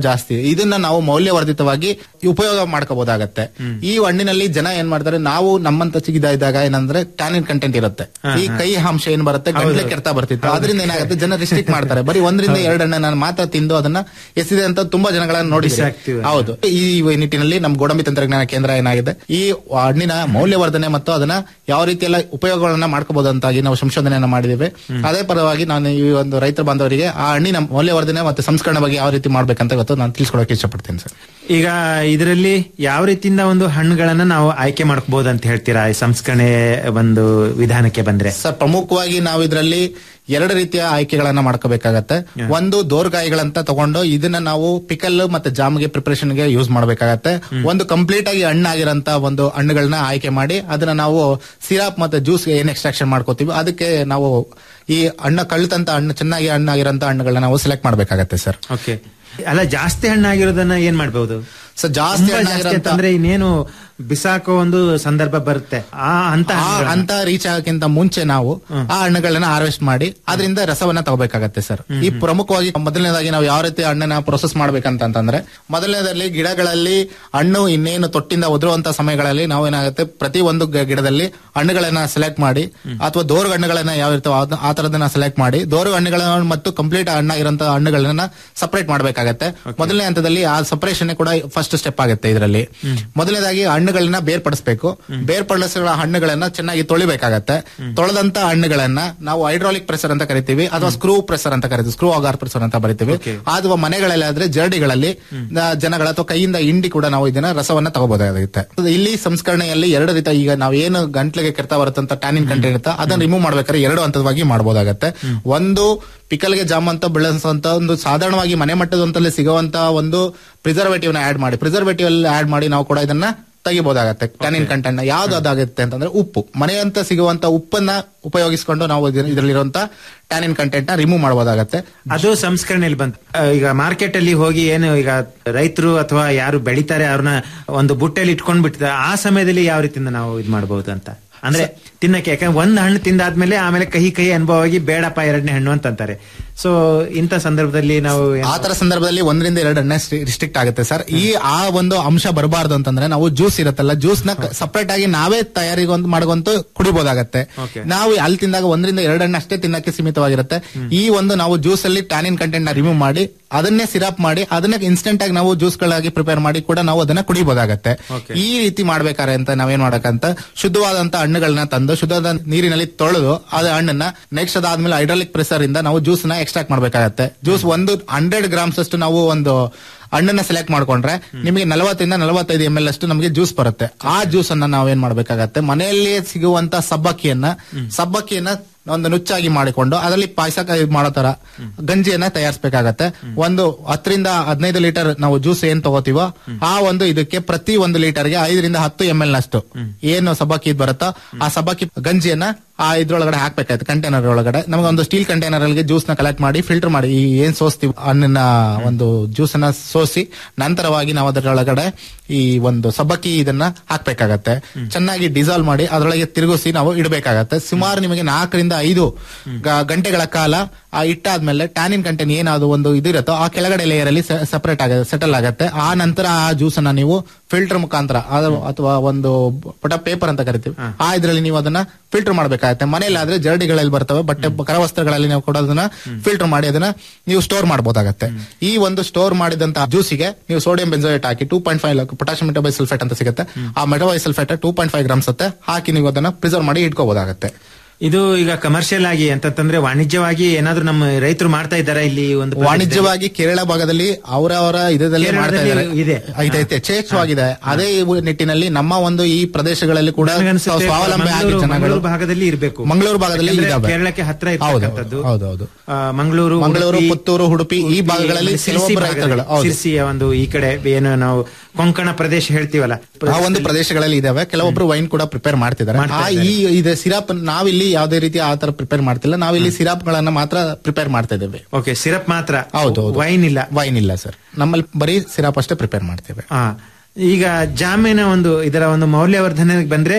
P: ಜಾಸ್ತಿ ಇದನ್ನ ನಾವು ಮೌಲ್ಯವರ್ಧಿತವಾಗಿ ಉಪಯೋಗ ಮಾಡ್ಕೋಬಹುದಾಗತ್ತೆ ಈ ಹಣ್ಣಿನಲ್ಲಿ ಜನ ಏನ್ ಮಾಡ್ತಾರೆ ನಾವು ನಮ್ಮಂತ ಚಿಗಿದ ಇದ್ದಾಗ ಏನಂದ್ರೆ ಟ್ಯಾನಿನ್ ಕಂಟೆಂಟ್ ಇರುತ್ತೆ ಈ ಕೈ ಅಂಶ ಏನ್ ಬರುತ್ತೆ ಗಂಟ್ಲೆ ಕೆಡ್ತಾ ಬರ್ತಿತ್ತು ಅದರಿಂದ ಏನಾಗುತ್ತೆ ಜನ ರಿಸ್ಟ್ರಿಕ್ಟ್ ಮಾಡ್ತಾರೆ ಬರೀ ಒಂದರಿಂದ ಎರಡು ಹಣ್ಣು ನಾನು ಮಾತ್ರ ತಿಂದು ಅದನ್ನ ಎಸಿದೆ ಅಂತ ತುಂಬಾ ಜನಗಳನ್ನ ನೋಡಿ
C: ಬಿಸಾಕ್ತಿವಿ.
P: ಹೌದು ಈ ನಿಟ್ಟಿನಲ್ಲಿ ನಮ್ ಗೋಡಂಬಿ ತಂತ್ರಜ್ಞಾನ ಕೇಂದ್ರ ಏನಾಗಿದೆ ಈ ಹಣ್ಣಿನ ಮೌಲ್ಯವರ್ಧನೆ ಮತ್ತು ಅದನ್ನ ಯಾವ ರೀತಿ ಎಲ್ಲ ಉಪಯೋಗಗಳನ್ನ ಮಾಡ್ಕೋಬಹುದು ಅಂತಾಗಿ ನಾವು ಸಂಶೋಧನೆಯನ್ನ ಮಾಡಿದ್ದೇವೆ ಅದೇ ಪರವಾಗಿ ನಾನು ಈ ಒಂದು ರೈತ ಬಾಂಧವರಿಗೆ ಆ ಹಣ್ಣಿನ ಮೌಲ್ಯವರ್ಧನೆ ಮತ್ತು ಸಂಸ್ಕರಣೆ ಬಗ್ಗೆ ಯಾವ ರೀತಿ ಮಾಡ್ಬೇಕಂತ ಇವತ್ತು ನಾನು ತಿಳಿಸ್ಕೊಡಕ್ಕೆ ಇಷ್ಟಪಡ್ತೀನಿ ಸರ್
C: ಈಗ ಇದರಲ್ಲಿ ಯಾವ ರೀತಿಯಿಂದ ಒಂದು ಹಣ್ಣುಗಳನ್ನ ನಾವು ಆಯ್ಕೆ ಮಾಡ್ಕೋಬಹುದು ಅಂತ ಹೇಳ್ತೀರಾ ಈ ಸಂಸ್ಕರಣೆ ಒಂದು ವಿಧಾನಕ್ಕೆ ಬಂದ್ರೆ
P: ಸರ್ ಪ್ರಮುಖವಾಗಿ ನಾವು ಇದರಲ್ಲಿ ಎರಡು ರೀತಿಯ ಆಯ್ಕೆಗಳನ್ನ ಮಾಡ್ಕೋಬೇಕಾಗತ್ತೆ ಒಂದು ದೋರ್ಗಾಯಿಗಳಂತ ತಗೊಂಡು ಇದನ್ನ ನಾವು ಪಿಕಲ್ ಮತ್ತೆ ಜಾಮ್ಗೆ ಪ್ರಿಪರೇಷನ್ ಗೆ ಯೂಸ್ ಮಾಡಬೇಕಾಗತ್ತೆ ಒಂದು ಕಂಪ್ಲೀಟ್ ಆಗಿ ಹಣ್ಣಾಗಿರಂತ ಒಂದು ಹಣ್ಣುಗಳನ್ನ ಆಯ್ಕೆ ಮಾಡಿ ಅದನ್ನ ನಾವು ಸಿರಾಪ್ ಮತ್ತೆ ಜ್ಯೂಸ್ ಏನ್ ಎಕ್ಸ್ಟ್ರಾಕ್ಷನ್ ಮಾಡ್ಕೋತೀವಿ ಅದಕ್ಕೆ ನಾವು ಈ ಹಣ್ಣು ಕಳ್ತಂತ ಹಣ್ಣು ಚೆನ್ನಾಗಿ ಹಣ್ಣಾಗಿರಂತ ಹಣ್ಣುಗಳನ್ನ ನಾವು ಸೆಲೆಕ್ಟ್ ಮಾಡಬೇಕಾಗತ್ತೆ ಸರ್
C: ಓಕೆ ಅಲ್ಲ ಜಾಸ್ತಿ ಹಣ್ಣಾಗಿರೋದನ್ನ ಏನ್ ಮಾಡ್ಬಹುದು
P: ಸೊ ಜಾಸ್ತಿ
C: ತುಂಬಾ ಜಾಸ್ತಿ
P: ಹಣ್ಣಾಗಿರೋಂಥ-
C: ಅಂತಂದ್ರೆ ಇನ್ನೇನು ಬಿಸಾಕೋ ಒಂದು ಸಂದರ್ಭ ಬರುತ್ತೆ ಆ ಅಂತ
P: ಆ ಹಂತ ರೀಚ್ ಆಗಕ್ಕಿಂತ ಮುಂಚೆ ನಾವು ಆ ಹಣ್ಣುಗಳನ್ನ ಹಾರ್ವೆಸ್ಟ್ ಮಾಡಿ ಅದರಿಂದ ರಸವನ್ನ ತಗೋಬೇಕಾಗತ್ತೆ ಸರ್ ಈ ಪ್ರಮುಖವಾಗಿ ಮೊದಲನೇದಾಗಿ ನಾವು ಯಾವ ರೀತಿ ಹಣ್ಣನ್ನ ಪ್ರೊಸೆಸ್ ಮಾಡ್ಬೇಕಂತ ಅಂತಂದ್ರೆ ಮೊದಲನೇದಲ್ಲಿ ಗಿಡಗಳಲ್ಲಿ ಹಣ್ಣು ಇನ್ನೇನು ತೊಟ್ಟಿಂದ ಉದುರುವಂತ ಸಮಯಗಳಲ್ಲಿ ನಾವು ಏನಾಗುತ್ತೆ ಪ್ರತಿ ಒಂದು ಗ- ಗಿಡದಲ್ಲಿ ಹಣ್ಣುಗಳನ್ನ ಸೆಲೆಕ್ಟ್ ಮಾಡಿ ಅಥವಾ ದೋರು ಹಣ್ಣುಗಳನ್ನ ಯಾವ ಇರ್ತಾವ ಅದ್ನ- ಆ ತರದನ್ನ ಸೆಲೆಕ್ಟ್ ಮಾಡಿ ದೋರು ಹಣ್ಣುಗಳನ್ನ ಮತ್ತು ಕಂಪ್ಲೀಟ್ ಹಣ್ಣಾಗಿರೋಂತ ಹಣ್ಣುಗಳನ್ನ ಸಪರೇಟ್ ಮಾಡ್ಬೇಕಾಗತ್ತೆ ಮೊದಲನೇ ಹಂತದಲ್ಲಿ ಆ ಸಪರೇಷನ್ ಕೂಡ ಫಸ್ಟ್ ಸ್ಟೆಪ್ ಆಗುತ್ತೆ ಇದರಲ್ಲಿ ಮೊದಲನೇದಾಗಿ ಹಣ್ಣುಗಳನ್ನ ಬೇರ್ಪಡಿಸಬೇಕು ಬೇರ್ಪಡಿಸಿದ ಹಣ್ಣುಗಳನ್ನ ಚೆನ್ನಾಗಿ ತೊಳಿಬೇಕಾಗತ್ತೆ ತೊಳೆದಂತ ಹಣ್ಣುಗಳನ್ನ ನಾವು ಹೈಡ್ರಾಲಿಕ್ ಪ್ರೆಸರ್ ಅಂತ ಕರಿತೀವಿ ಅಥವಾ ಸ್ಕ್ರೂ ಪ್ರೆಸರ್ ಅಂತ ಕರಿತೀವಿ ಸ್ಕ್ರೂ ಆಗಾರ್ ಪ್ರೆಸರ್ ಅಂತ ಬರಿತೀವಿ ಅಥವಾ ಮನೆಗಳಲ್ಲಿ ಆದ್ರೆ ಜರಡಿಗಳಲ್ಲಿ ಆ, ಜನಗಳ ಅಥವಾ ಕೈಯಿಂದ ಹಿಂಡಿ ಕೂಡ ನಾವು ಇದನ್ನ ರಸವನ್ನ ತಗೋಬಹುದಾಗುತ್ತೆ ಇಲ್ಲಿ ಸಂಸ್ಕರಣೆಯಲ್ಲಿ ಎರಡು ರೀತಿ ಈಗ ನಾವು ಏನು ಗಂಟ್ಲಿಗೆ ಕೆಡ್ತಾ ಬರುತ್ತಂತ ಟ್ಯಾನಿನ್ ಕಂಟೆಂಟ್ ಇರುತ್ತೆ ಅದನ್ನ ರಿಮೂವ್ ಮಾಡ್ಬೇಕಾದ್ರೆ ಎರಡು ಹಂತವಾಗಿ ಮಾಡಬಹುದಾಗತ್ತೆ ಒಂದು ಪಿಕಲ್ಗೆ ಜಾಮ್ ಅಂತ ಬೆಳೆಸುವಂತ ಒಂದು ಸಾಧಾರಣವಾಗಿ ಮನೆ ಮಟ್ಟದಂತಲ್ಲಿ ಸಿಗುವಂತ ಒಂದು ಪ್ರಿಸರ್ವೇಟಿವ್ ನ ಆಡ್ ಮಾಡಿ ಪ್ರಿಸರ್ವೇಟಿವ್ ಅಲ್ಲಿ ಆಡ್ ಮಾಡಿ ನಾವು ಕೂಡ ಇದನ್ನ ತೆಗಿಬಹುದಾಗತ್ತೆ ಟ್ಯಾನಿನ್ ಕಂಟೆಂಟ್ ನ ಯಾವ್ದು ಅದಾಗುತ್ತೆ ಅಂತಂದ್ರೆ ಉಪ್ಪು ಮನೆಯಂತ ಸಿಗುವಂತ ಉಪ್ಪನ್ನ ಉಪಯೋಗಿಸಿಕೊಂಡು ನಾವು ಇದರಲ್ಲಿರುವಂತ ಟ್ಯಾನಿನ್ ಕಂಟೆಂಟ್ ನ ರಿಮೂವ್ ಮಾಡಬಹುದಾಗತ್ತೆ
C: ಅದು ಸಂಸ್ಕರಣೆಯಲ್ಲಿ ಬಂತು ಆ, ಈಗ ಮಾರ್ಕೆಟ್ ಅಲ್ಲಿ ಹೋಗಿ ಏನು ಈಗ ರೈತರು ಅಥವಾ ಯಾರು ಬೆಳಿತಾರೆ ಅವ್ರನ್ನ ಒಂದು ಬುಟ್ಟೆಯಲ್ಲಿ ಇಟ್ಕೊಂಡ್ ಬಿಟ್ಟಿದ್ದಾರೆ ಆ ಸಮಯದಲ್ಲಿ ಯಾವ ರೀತಿಯಿಂದ ನಾವು ಇದು ಮಾಡಬಹುದು ಅಂತ ಅಂದ್ರೆ ತಿನ್ನಕ್ಕೆ ಯಾಕಂದ್ರೆ ಒಂದ್ ಹಣ್ಣು ತಿಂದಾದ್ಮೇಲೆ ಆಮೇಲೆ ಕಹಿ ಕಹಿ ಅನುಭವವಾಗಿ ಬೇಡಪ್ಪ ಎರಡನೇ ಹಣ್ಣು ಅಂತಂತಾರೆ ಸೊ ಇಂಥ ಸಂದರ್ಭದಲ್ಲಿ ನಾವು ಏನು-
P: ಆ ತರ ಸಂದರ್ಭದಲ್ಲಿ ಒಂದರಿಂದ ಎರಡು ಎಣ್ಣೆ ರಿಸ್ಟ್ರಿಕ್ಟ್ ಆಗುತ್ತೆ ಸರ್ ಈ ಆ ಒಂದು ಅಂಶ ಬರಬಾರ್ದು ಅಂತಂದ್ರೆ ನಾವು ಜ್ಯೂಸ್ ಇರುತ್ತಲ್ಲ ಜ್ಯೂಸ್ ನ ಸಪರೇಟ್ ಆಗಿ ನಾವೇ ತಯಾರಿಗೆ ಒಂದು ಮಾಡ್ಕೊಂತ ಕುಡಿಬಹುದಾಗತ್ತೆ
C: Okay.
P: ನಾವು ಅಲ್ಲಿ ತಿಂದಾಗ ಒಂದರಿಂದ ಎರಡು ಹಣ್ಣು ಅಷ್ಟೇ ತಿನ್ನಕ್ಕೆ ಸೀಮಿತವಾಗಿರುತ್ತೆ ಈ ಒಂದು ನಾವು ಜ್ಯೂಸ್ ಅಲ್ಲಿ ಟ್ಯಾನಿನ್ ಕಂಟೆಂಟ್ ನ ರಿಮೂವ್ ಮಾಡಿ ಅದನ್ನೇ ಸಿರಪ್ ಮಾಡಿ ಅದನ್ನ ಇನ್ಸ್ಟೆಂಟ್ ಆಗಿ ನಾವು ಜ್ಯೂಸ್ ಗಳಾಗಿ ಪ್ರಿಪೇರ್ ಮಾಡಿ ಕೂಡ ನಾವು ಅದನ್ನ ಕುಡಿಬಹುದಾಗತ್ತೆ
C: Okay.
P: ಈ ರೀತಿ ಮಾಡ್ಬೇಕಾರೆ ಅಂತ ನಾವೇನ್ ಮಾಡಕಂತ ಶುದ್ಧವಾದಂತ ಹಣ್ಣುಗಳನ್ನ ತಂದು ಶುದ್ಧವಾದ ನೀರಿನಲ್ಲಿ ತೊಳೆದು ಅದ ಹಣ್ಣನ್ನ ನೆಕ್ಸ್ಟ್ ಅದಾದ್ಮೇಲೆ ಹೈಡ್ರಾಲಿಕ್ ಪ್ರೆಸರ್ ಇಂದ ನಾವು ಜ್ಯೂಸ್ ನ ಎಕ್ಸ್ಟ್ರಾಕ್ಟ್ ಮಾಡ್ಬೇಕಾಗತ್ತೆ ಜ್ಯೂಸ್ ಒಂದು ಹಂಡ್ರೆಡ್ ಗ್ರಾಮ್ಸ್ ಅಷ್ಟು ನಾವು ಒಂದು ಹಣ್ಣನ್ನ ಸೆಲೆಕ್ಟ್ ಮಾಡ್ಕೊಂಡ್ರೆ ನಿಮಗೆ ನಲವತ್ತರಿಂದ ನಲವತ್ತೈದು ಎಂ ಎಲ್ ಅಷ್ಟು ನಮಗೆ ಜ್ಯೂಸ್ ಬರುತ್ತೆ ಆ ಜ್ಯೂಸ್ ಅನ್ನ ನಾವೇನ್ ಮಾಡ್ಬೇಕಾಗತ್ತೆ ಮನೆಯಲ್ಲಿಯೇ ಸಿಗುವಂತ ಸಬ್ಬಕ್ಕಿಯನ್ನ ಸಬ್ಬಕ್ಕಿಯನ್ನ ಒಂದು ನುಚ್ಚಾಗಿ ಮಾಡಿಕೊಂಡು ಅದರಲ್ಲಿ ಪಾಯಸ ಮಾಡೋ ತರ ಗಂಜಿಯನ್ನ ತಯಾರಿಸಬೇಕಾಗತ್ತೆ ಒಂದು ಹತ್ತರಿಂದ ಹದಿನೈದು ಲೀಟರ್ ನಾವು ಜ್ಯೂಸ್ ಏನ್ ತಗೋತೀವೋ ಆ ಒಂದು ಇದಕ್ಕೆ ಪ್ರತಿ ಒಂದು ಲೀಟರ್ಗೆ ಐದರಿಂದ ಹತ್ತು ಎಂ ಎಲ್ ನಷ್ಟು ಏನು ಸಬ್ಬಕ್ಕಿ ಇದ್ ಬರುತ್ತೋ ಆ ಸಬ್ಬಕ್ಕಿ ಗಂಜಿಯನ್ನ ಆ ಇದ್ರೊಳಗಡೆ ಹಾಕ್ಬೇಕಾಯ್ತು ಕಂಟೈನರ್ ಒಳಗಡೆ ನಮಗೆ ಒಂದು ಸ್ಟೀಲ್ ಕಂಟೈನರ್ ಅಲ್ಲಿ ಜ್ಯೂಸ್ ನ ಕಲೆಕ್ಟ್ ಮಾಡಿ ಫಿಲ್ಟರ್ ಮಾಡಿ ಈ ಏನ್ ಸೋಸ್ತೀವಿ ಹಣ್ಣಿನ ಒಂದು ಜ್ಯೂಸ್ ಅನ್ನ ಸೋಸಿ ನಂತರವಾಗಿ ನಾವು ಅದರೊಳಗಡೆ ಈ ಒಂದು ಸಬ್ಬಕ್ಕಿ ಇದನ್ನ ಹಾಕ್ಬೇಕಾಗತ್ತೆ ಚೆನ್ನಾಗಿ ಡಿಸಾಲ್ವ್ ಮಾಡಿ ಅದರೊಳಗೆ ತಿರುಗಿಸಿ ನಾವು ಇಡಬೇಕಾಗತ್ತೆ ಸುಮಾರು ನಿಮಗೆ ನಾಲ್ಕರಿಂದ ಐದು ಗ- ಗಂಟೆಗಳ ಕಾಲ ಆ ಇಟ್ಟಾದ್ಮೇಲೆ ಟ್ಯಾನಿನ್ ಕಂಟೆಂಟ್ ಏನಾದ್ರು ಒಂದು ಇದಿರುತ್ತೋ ಆ ಕೆಳಗಡೆ ಲೇಯರ್ ಅಲ್ಲಿ ಸೆಪರೇಟ್ ಆಗ ಸೆಟಲ್ ಆಗುತ್ತೆ ಆ ನಂತರ ಆ ಜ್ಯೂಸ್ ಅನ್ನ ನೀವು ಫಿಲ್ಟರ್ ಮುಖಾಂತರ ಅದು- ಅಥವಾ ಒಂದು ಪುಟ ಪೇಪರ್ ಅಂತ ಕರಿತೀವಿ ಆ ಇದ್ರಲ್ಲಿ ನೀವು ಅದನ್ನ ಫಿಲ್ಟರ್ ಮಾಡ್ಬೇಕಾಗತ್ತೆ ಮನೇಲಿ ಆದ್ರೆ ಜರಡಿಗಳಲ್ಲಿ ಬರ್ತವೆ ಬಟ್ಟೆ ಕರವಸ್ತ್ರಗಳಲ್ಲಿ ನಾವು ಕೂಡ ಅದನ್ನ ಫಿಲ್ಟರ್ ಮಾಡಿ ಅದನ್ನ ನೀವು ಸ್ಟೋರ್ ಮಾಡಬಹುದಾಗತ್ತೆ ಈ ಒಂದು ಸ್ಟೋರ್ ಮಾಡಿದಂತ ಜ್ಯೂಸಿಗೆ ನೀವು ಸೋಡಿಯಂ ಬೆಂಜೋಯೇಟ್ ಹಾಕಿ two point five potassium metabisulphite ಅಂತ ಸಿಗುತ್ತೆ ಆ metabisulphite two point five grams ಅತ್ತೆ ಹಾಕಿ ನೀವು ಅದನ್ನ ಪ್ರಿಸರ್ವ್ ಮಾಡಿ ಇಟ್ಕೋಬಹುದಾಗತ್ತೆ
C: ಇದು ಈಗ ಕಮರ್ಷಿಯಲ್ ಆಗಿ ಅಂತಂದ್ರೆ ವಾಣಿಜ್ಯವಾಗಿ ಏನಾದ್ರೂ ನಮ್ಮ ರೈತರು ಮಾಡ್ತಾ ಇದ್ದಾರೆ ಇಲ್ಲಿ ಒಂದು ಪ್ರದೇಶದಲ್ಲಿ?
P: ವಾಣಿಜ್ಯವಾಗಿ ಕೇರಳ ಭಾಗದಲ್ಲಿ ಅವರವರ ಇದರಲ್ಲಿ ಮಾಡ್ತಾ ಇದ್ದಾರೆ
C: ಕೇರಳದಲ್ಲಿ ಇದೆ.
P: ಇದೈತೆ ಯಥೇಚ್ಛವಾಗಿದೆ ಅದೇ ಈ ನಿಟ್ಟಿನಲ್ಲಿ ನಮ್ಮ ಒಂದು ಈ ಪ್ರದೇಶಗಳಲ್ಲಿ ಕೂಡ
C: ನನಗನ್ಸುತ್ತೆ
P: ಸ್ವಾವಲಂಬಿ ಆಗಿ
C: ಮಂಗಳೂರು-
P: ಜನಗಳು
C: ಮಂಗಳೂರು ಭಾಗದಲ್ಲಿ ಇರಬೇಕು
P: ಮಂಗಳೂರು ಭಾಗದಲ್ಲಿ
C: ಯಾಕಂದ್ರೆ
P: ಇದಾವೆ.
C: ಕೇರಳಕ್ಕೆ ಹತ್ರ
P: ಹೌದು,
C: ಇರ್ತಕ್ಕಂಥದ್ದು
P: ಹೌದು, ಹೌದು.
C: ಆ, ಮಂಗಳೂರು
P: ಮಂಗಳೂರು,
C: ಉಡುಪಿ,
P: ಪುತ್ತೂರು, ಉಡುಪಿ ಈ
C: ಉಡುಪಿ,
P: ಭಾಗಗಳಲ್ಲಿ
C: ಆಮೇಲೆ ಸಿರ್ಸಿ
P: ಕೆಲವೊಬ್ಬ
C: ಭಾಗದಲ್ಲಿ,
P: ರೈತರುಗಳು, ಹೌದು.
C: ಸಿರ್ಸಿಯ ಒಂದು ಈ ಕಡೆ ಏನು ನಾವು ಕೊಂಕಣ ಪ್ರದೇಶ ಹೇಳ್ತೀವಲ್ಲ
P: ಆ ಒಂದು ಪ್ರದೇಶಗಳಲ್ಲಿ ಇದಾವೆ ಕೆಲವೊಬ್ರು ವೈನ್ ಕೂಡ ಪ್ರಿಪೇರ್ ಮಾಡ್ತಿದ್ದಾರೆ
C: ಮಾಡ್ತಾ
P: ಆ ಈ ಇದೆ ಸಿರಾಪ್ ನಾವಿಲ್ಲಿ ಯಾವುದೇ ರೀತಿ ಆ ತರ ಪ್ರಿಪೇರ್ ಮಾಡ್ತಿಲ್ಲ ನಾವಿಲ್ಲಿ ಸಿರಾಪ್ ಗಳನ್ನ ಮಾತ್ರ ಪ್ರಿಪೇರ್ ಮಾಡ್ತಾ ಇದ್ದೇವೆ
C: ಓಕೆ ಸಿರಪ್ ಮಾತ್ರ
P: ಹೌದು
C: ವೈನ್ ಇಲ್ಲ
P: ವೈನ್ ಇಲ್ಲ ಸರ್ ನಮ್ಮಲ್ಲಿ ಬರೀ ಸಿರಾಪ್ ಅಷ್ಟೇ ಪ್ರಿಪೇರ್ ಮಾಡ್ತೇವೆ
C: ಆ, ಈಗ ಜಾಮಿನ ಒಂದು ಇದರ ಒಂದು ಮೌಲ್ಯವರ್ಧನೆಗೆ ಬಂದ್ರೆ